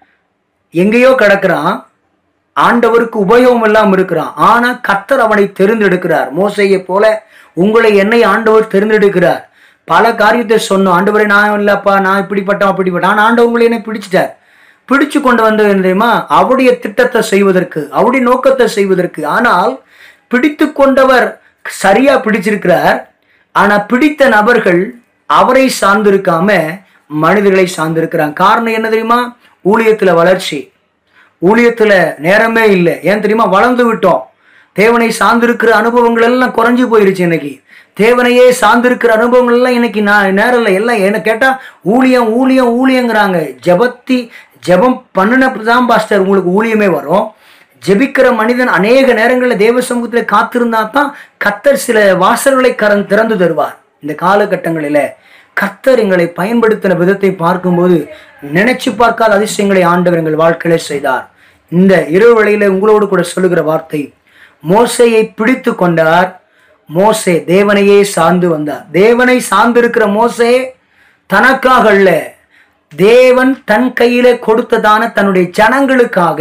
எங்கேயோ கிடக்கிறான் ஆண்டவருக்கு உபயோகம் இல்லாம இருக்கிறான் ஆனா கர்த்தர் அவனை தெரிந்தெடுக்கிறார் மோசையை போல உங்களை என்னை ஆண்டவர் தெரிந்தெடுக்கிறார் பல காரியத்தை சொன்னோம் ஆண்டவரே நான் இல்லப்பா நான் இப்படிப்பட்டவன் அப்படிப்பட்ட ஆனா ஆண்டவர் உங்களை என்னை பிடிச்சிட்டார் பிடிச்சு கொண்டு வந்தது என்ன தெரியுமா அவருடைய திட்டத்தை செய்வதற்கு அவருடைய நோக்கத்தை செய்வதற்கு ஆனால் பிடித்து கொண்டவர் சரியா பிடிச்சிருக்கிறார் ஆனா பிடித்த நபர்கள் அவரை சார்ந்திருக்காம மனிதர்களை சார்ந்திருக்கிறாங்க காரணம் என்ன தெரியுமா ஊழியத்துல வளர்ச்சி ஊழியத்துல நேரமே இல்லை ஏன் தெரியுமா வளர்ந்து விட்டோம் தேவனை சார்ந்திருக்கிற அனுபவங்கள் எல்லாம் குறைஞ்சு போயிருச்சு இன்னைக்கு தேவனையே சார்ந்திருக்கிற அனுபவங்கள் எல்லாம் இன்னைக்கு நான் நேரம் இல்லை எல்லாம் என்ன கேட்டா ஊழியம் ஊழியம் ஊழியங்கிறாங்க ஜபத்தி ஜெபம் பண்ணினதான் பாஸ்டர் உங்களுக்கு ஊழியமே வரும் ஜெபிக்கிற மனிதன் அநேக நேரங்களில் தேவ சமூகத்தில் காத்திருந்தா தான் கத்தர் சில வாசல்களை கரன் திறந்து தருவார் இந்த காலகட்டங்களில் கர்த்தர் எங்களை பயன்படுத்தின விதத்தை பார்க்கும்போது நினைச்சு பார்க்காத அதிசயங்களை ஆண்டவர் எங்கள் வாழ்க்கையில செய்தார் இந்த இரவு வேளையில உங்களோடு கூட சொல்லுகிற வார்த்தை மோசையை பிடித்து கொண்டார் மோசே தேவனையே சார்ந்து வந்தார் தேவனை சார்ந்திருக்கிற மோசே தனக்காக அல்ல தேவன் தன் கையில கொடுத்ததான தன்னுடைய ஜனங்களுக்காக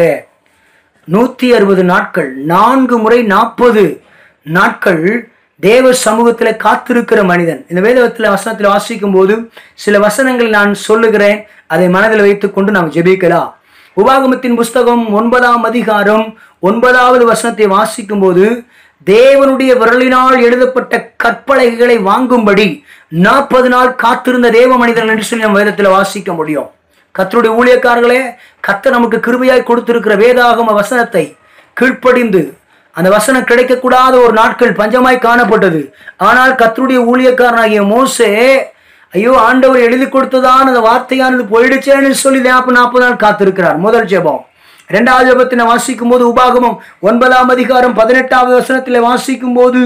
நூத்தி அறுபது நாட்கள் நான்கு முறை நாற்பது நாட்கள் தேவ சமூகத்துல காத்திருக்கிற மனிதன் இந்த வேதத்துல வசனத்தில் வாசிக்கும் போது சில வசனங்கள் நான் சொல்லுகிறேன் அதை மனதில் வைத்துக்கொண்டு நாம் ஜெபிக்கலாம் உபாகமத்தின் புஸ்தகம் ஒன்பதாம் அதிகாரம் ஒன்பதாவது வசனத்தை வாசிக்கும் போது தேவனுடைய விரலினால் எழுதப்பட்ட கற்பலகைகளை வாங்கும்படி நாற்பது நாள் காத்திருந்த தேவ மனிதர்கள் என்று சொல்லி நம்ம வேதத்தில் வாசிக்க முடியும் கத்தருடைய ஊழியக்காரர்களே கர்த்தர் நமக்கு கிருபையாய் கொடுத்திருக்கிற வேதாகம வசனத்தை கீழ்ப்படிந்து அந்த வசனம் கிடைக்கக்கூடாத ஒரு நாட்கள் பஞ்சமாய் காணப்பட்டது ஆனால் கத்தருடைய ஊழியக்காரனாகிய மோசே ஐயோ ஆண்டவர் எழுதி கொடுத்ததான் அந்த வார்த்தையானது போயிடுச்சேன்னு சொல்லி நாற்பது நாற்பது நாள் காத்திருக்கிறார் முதல் ஜெபம் இரண்டாவது ஜெபத்தினை வாசிக்கும் போது உபாகமம் ஒன்பதாம் அதிகாரம் பதினெட்டாவது வசனத்தில் வாசிக்கும் போது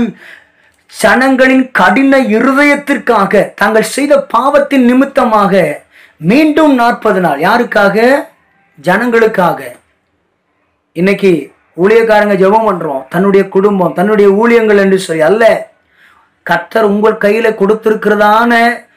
ஜனங்களின் கடின இருதயத்திற்காக தாங்கள் செய்த பாவத்தின் நிமித்தமாக மீண்டும் நாற்பது நாள் யாருக்காக ஜனங்களுக்காக இன்னைக்கு ஊழியக்காரங்க ஜெபம் பண்றோம் தன்னுடைய குடும்பம் தன்னுடைய ஊழியங்கள் என்று சொல்லி அல்ல கர்த்தர் உங்கள் கையில கொடுத்திருக்கிறதான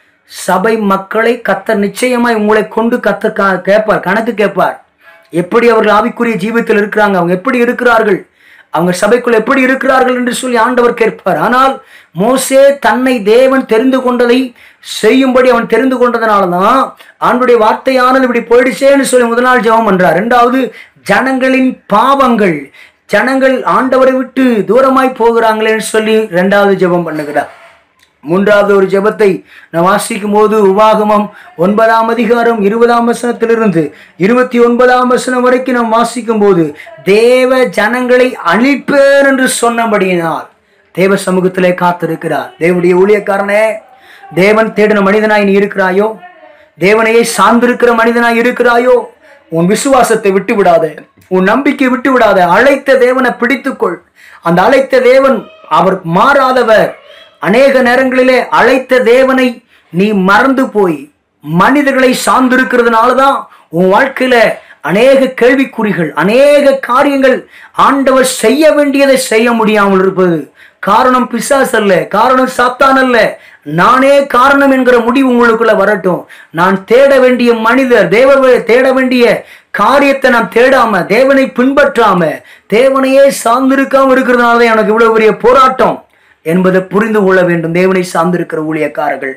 சபை மக்களை கர்த்தர் நிச்சயமாய் உங்களை கொண்டு கர்த்தர் கா- கேட்பார் கணக்கு கேட்பார் எப்படி அவர்கள் ஆவிக்குரிய ஜீவித்தில் இருக்கிறாங்க அவங்க எப்படி இருக்கிறார்கள் அவங்க சபைக்குள் எப்படி இருக்கிறார்கள் என்று சொல்லி ஆண்டவர் கேட்பார் ஆனால் மோசே தன்னை தேவன் தெரிந்து கொண்டதை செய்யும்படி அவன் தெரிந்து கொண்டதனால தான் ஆண்டுடைய வார்த்தையானது இப்படி போயிடுச்சேன்னு சொல்லி முதல் நாள் ஜெபம் பண்றார் ரெண்டாவது ஜனங்களின் பாவங்கள் ஜனங்கள் ஆண்டவரை விட்டு தூரமாய் போகிறாங்களேன்னு சொல்லி ரெண்டாவது ஜெபம் பண்ணுகிறார் மூன்றாவது ஒரு ஜெபத்தை நான் வாசிக்கும் போது உபாகமம் ஒன்பதாம் அதிகாரம் இருபதாம் வசனத்திலிருந்து இருபத்தி ஒன்பதாம் வசனம் வரைக்கும் நாம் வாசிக்கும் போது தேவ ஜனங்களை அழிப்பேன் என்று சொன்னபடியினால் தேவ சமூகத்திலே காத்திருக்கிறார் தேவனுடைய ஊழியக்காரனே தேவன் தேடின மனிதனாய் நீ இருக்கிறாயோ தேவனையே சார்ந்திருக்கிற மனிதனாய் இருக்கிறாயோ உன் விசுவாசத்தை விட்டு விடாத உன் நம்பிக்கை விட்டு விடாத அழைத்த தேவனை பிடித்துக்கொள் அந்த அழைத்த தேவன் அவர் மாறாதவர் அநேக நேரங்களிலே அழைத்த தேவனை நீ மறந்து போய் மனிதர்களை சார்ந்திருக்கிறதுனால தான் உன் வாழ்க்கையில அநேக கேள்விக்குறிகள் அநேக காரியங்கள் ஆண்டவர் செய்ய வேண்டியதை செய்ய முடியாமல் இருப்பது காரணம் பிசாஸ் அல்ல காரணம் சாத்தான் அல்ல நானே காரணம் என்கிற முடிவு உங்களுக்குள்ள வரட்டும் நான் தேட வேண்டிய மனிதர் தேவ தேட வேண்டிய காரியத்தை நான் தேடாம தேவனை பின்பற்றாம தேவனையே சார்ந்திருக்காம இருக்கிறதுனால தான் எனக்கு இவ்வளவு பெரிய போராட்டம் என்பதை புரிந்து கொள்ள வேண்டும் தேவனை சார்ந்திருக்கிற ஊழியக்காரர்கள்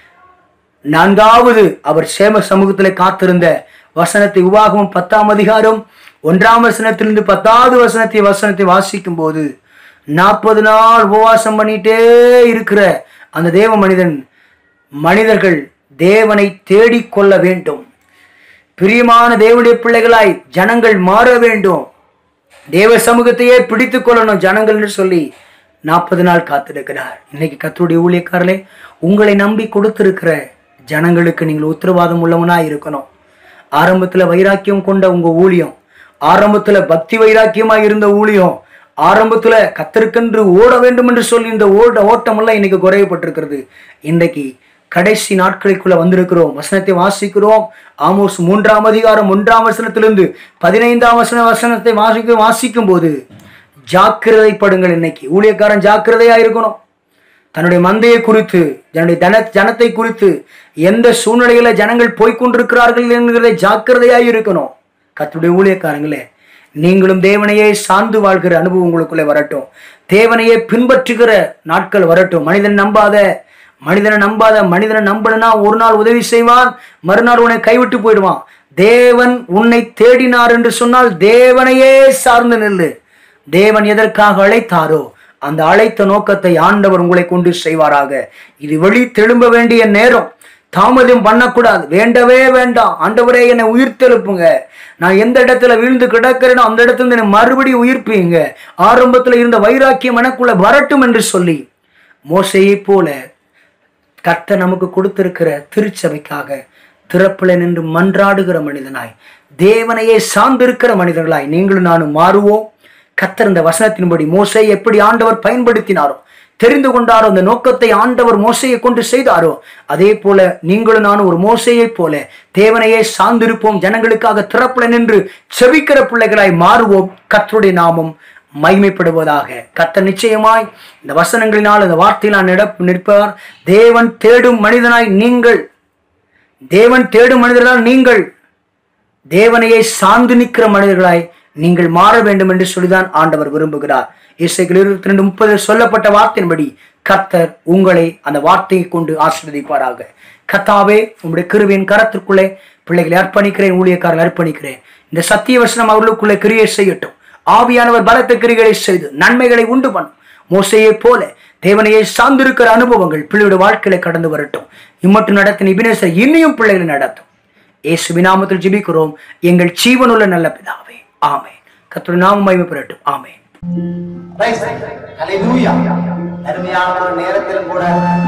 நான்காவது அவர் சேம சமூகத்தில் காத்திருந்த வசனத்தை உபாகமம் பத்தாம் அதிகாரம் ஒன்றாம் வசனத்திலிருந்து பத்தாவது வசனத்தை வசனத்தை வாசிக்கும் போது நாற்பது நாள் உபவாசம் பண்ணிட்டே இருக்கிற அந்த தேவ மனிதன் மனிதர்கள் தேவனை தேடிக்கொள்ள வேண்டும் பிரியமான தேவனுடைய பிள்ளைகளாய் ஜனங்கள் மாற வேண்டும் தேவ சமூகத்தையே பிடித்துக் கொள்ளணும் ஜனங்கள்னு சொல்லி நாற்பது நாள் காத்திருக்கிறார் இன்னைக்கு கத்தருடைய ஊழியக்காரர்களே உங்களை நம்பி கொடுத்திருக்கிற ஜனங்களுக்கு நீங்கள் உத்தரவாதம் உள்ளவனா இருக்கணும் ஆரம்பத்துல வைராக்கியம் கொண்ட உங்க ஊழியம் ஆரம்பத்துல பக்தி வைராக்கியமா இருந்த ஊழியம் ஆரம்பத்துல கத்தருக்கென்று ஓட வேண்டும் என்று சொல்லி இந்த ஓட ஓட்டம் எல்லாம் இன்னைக்கு குறையப்பட்டிருக்கிறது இன்றைக்கு கடைசி நாட்களுக்குள்ள வந்திருக்கிறோம் வசனத்தை வாசிக்கிறோம் ஆமோஸ் மூன்றாம் அதிகாரம் ஒன்றாம் வசனத்திலிருந்து பதினைந்தாம் வசன வசனத்தை வாசிக்க வாசிக்கும் போது ஜாக்கிரதைப்படுங்கள் இன்னைக்கு ஊழியக்காரன் ஜாக்கிரதையா இருக்கணும் தன்னுடைய மந்தையை குறித்து தன்னுடைய ஜன ஜனத்தை குறித்து எந்த சூழ்நிலையில ஜனங்கள் போய்க்கொண்டிருக்கிறார்கள் என்கிறதை ஜாக்கிரதையாய் இருக்கணும் கத்துடைய ஊழியக்காரங்களே நீங்களும் தேவனையே சார்ந்து வாழ்கிற அனுபவம் உங்களுக்குள்ளே வரட்டும் தேவனையே பின்பற்றுகிற நாட்கள் வரட்டும் மனிதன் நம்பாத மனிதனை நம்பாத மனிதனை நம்பணும்னா ஒரு நாள் உதவி செய்வான் மறுநாள் உன்னை கைவிட்டு போயிடுவான் தேவன் உன்னை தேடினார் என்று சொன்னால் தேவனையே சார்ந்து நில்லு தேவன் எதற்காக அழைத்தாரோ அந்த அழைத்த நோக்கத்தை ஆண்டவர் உங்களை கொண்டு செய்வாராக இது வெளி தெழும்ப வேண்டிய நேரம் தாமதம் பண்ணக்கூடாது வேண்டவே வேண்டாம் ஆண்டவரே என்னை உயிர்த்தெழுப்புங்க நான் எந்த இடத்துல விழுந்து கிடக்கிறேனோ அந்த இடத்துல இருந்து என்னை மறுபடியும் உயிர்ப்பீங்க ஆரம்பத்துல இருந்த வைராக்கியம் எனக்குள்ள வரட்டும் என்று சொல்லி மோசையை போல கர்த்தர் நமக்கு கொடுத்திருக்கிற திருச்சபைக்காக திறப்பில் நின்று மன்றாடுகிற மனிதனாய் தேவனையே சார்ந்திருக்கிற மனிதர்களாய் நீங்களும் நானும் மாறுவோம் கர்த்தர் இந்த வசனத்தின்படி மோசை எப்படி ஆண்டவர் பயன்படுத்தினாரோ தெரிந்து கொண்டாரோ அந்த நோக்கத்தை ஆண்டவர் மோசையை கொண்டு செய்தாரோ அதே போல நீங்களும் நானும் ஒரு மோசையை போல தேவனையே சார்ந்திருப்போம் ஜனங்களுக்காக திறப்புல நின்று செபிக்கிற பிள்ளைகளாய் மாறுவோம் கர்த்தருடைய நாமம் மகிமைப்படுவதாக கர்த்தர் நிச்சயமாய் இந்த வசனங்களினால் இந்த வார்த்தையினால் நிடப் நிற்பார் தேவன் தேடும் மனிதனாய் நீங்கள் தேவன் தேடும் மனிதர்களால் நீங்கள் தேவனையை சார்ந்து நிற்கிற மனிதர்களாய் நீங்கள் மாற வேண்டும் என்று சொல்லிதான் ஆண்டவர் விரும்புகிறார் இசைகள் இருபத்தி ரெண்டு முப்பது சொல்லப்பட்ட வார்த்தையின்படி கர்த்தர் உங்களை அந்த வார்த்தையை கொண்டு ஆசீர்வதிப்பாராக கத்தாவே உங்களுடைய கிருவின் கரத்திற்குள்ளே பிள்ளைகளை அர்ப்பணிக்கிறேன் ஊழியக்காரர்கள் அர்ப்பணிக்கிறேன் இந்த சத்திய வசனம் அவர்களுக்குள்ளே கிரியை செய்யட்டும் ஆவியானவர் பலத்த கிரிகளை செய்து நன்மைகளை உண்டு பண்ணும் மோசையை போல தேவனையை சார்ந்திருக்கிற அனுபவங்கள் பிள்ளையோட வாழ்க்கையில கடந்து வரட்டும் இம்மட்டும் நடத்தின இபினேசர் இன்னையும் பிள்ளைகளை நடத்தும் இயேசு விநாமத்தில் ஜெபிக்கிறோம் எங்கள் ஜீவனுள்ள நல்ல பிதாவே ஆமே கர்த்தருடைய நாமம் மகிமை பெறட்டும் ஆமே Praise God. Hallelujah. அருமையான ஒரு நேரத்திலும் கூட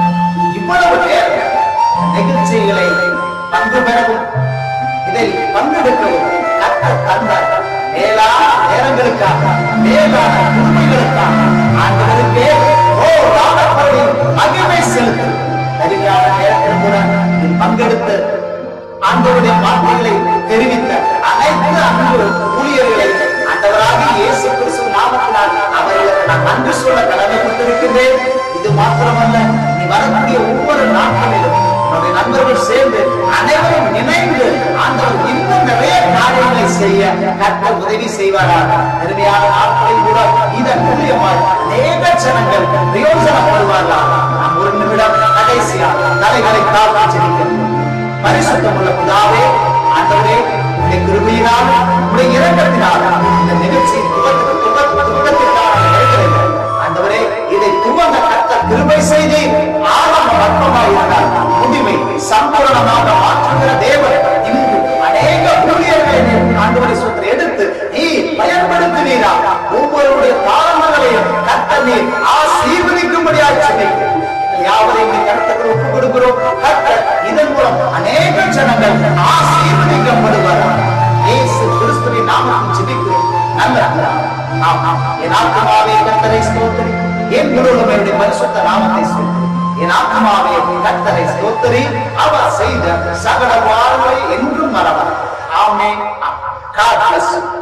இவ்வளவு நேரம் நிகழ்ச்சிகளை பங்கு பெறவும் இதை பங்கெடுக்கவும் கர்த்தர் தந்த மேலான நேரங்களுக்காக மேலான உண்மைகளுக்காக ஆண்டவருக்கே ஓ ராமப்படி மகிமை செலுத்தும் அருமையான நேரத்தில் கூட இதில் பங்கெடுத்து ஆண்டவருடைய வார்த்தைகளை தெரிவித்த அனைத்து அன்பு ஊழியர்களை ஆண்டவராகிய இயேசு கிறிஸ்து நாமத்தினால் அவர்களுக்கு நான் நன்றி சொல்ல கடமைப்பட்டிருக்கின்றேன் இது மாத்திரமல்ல நீ வரக்கூடிய ஒவ்வொரு நாட்களிலும் நம்முடைய நண்பர்கள் சேர்ந்து அனைவரும் இணைந்து ஆண்டவர் இன்னும் நிறைய காரியங்களை செய்ய கர்த்தர் உதவி செய்வாராக அருமையான நாட்களில் கூட இதன் மூலியமாய் அநேக ஜனங்கள் பிரயோஜனப்படுவார்களாக நாம் ஒரு நிமிடம் கடைசியா தலைகளை தாழ்த்தி ஜெபிக்கிறோம் பரிசுத்தமுள்ள பிதாவே ஆண்டவரே உடைய கிருபையினால் உடைய இரக்கத்தினால் இந்த நிகழ்ச்சி துவக்க துவக்க துவக்கத்திற்காக வருகிறது ஆண்டவரே இதை துவங்க கத்த கிருபை செய்து ஆரம்ப வர்க்கமாக இருந்தால் முடிவை சம்பூரணமாக மாற்றுகிற தேவன் இன்று அநேக ஊழியர்களை நீர் ஆண்டவரை சொத்து எடுத்து நீ பயன்படுத்துவீரா ஒவ்வொருடைய தாரங்களையும் கத்த நீர் ஆசீர்வதிக்கும்படியாக சொன்னீர்கள் யாவரையும் உடைய கருத்துக்கள் ஒப்புக் கொடுக்கிறோம் கர்த்தர் இதன் மூலம் அநேக ஜனங்கள் ஆசீர்வதிக்கப்படுவார்கள் இயேசு கிறிஸ்துவின் நாமத்தில் ஜெபிக்கிறோம் நல்ல பிதாவே. ஆம். என் ஆத்மாவே கர்த்தரை ஸ்தோத்திரி என் முழுவதும் என்னுடைய பரிசுத்த நாமத்தை ஸ்தோத்திரி என் ஆத்மாவே கர்த்தரை ஸ்தோத்திரி அவர் செய்த சகல வாழ்வை என்றும் மறவார் ஆமென் God bless you.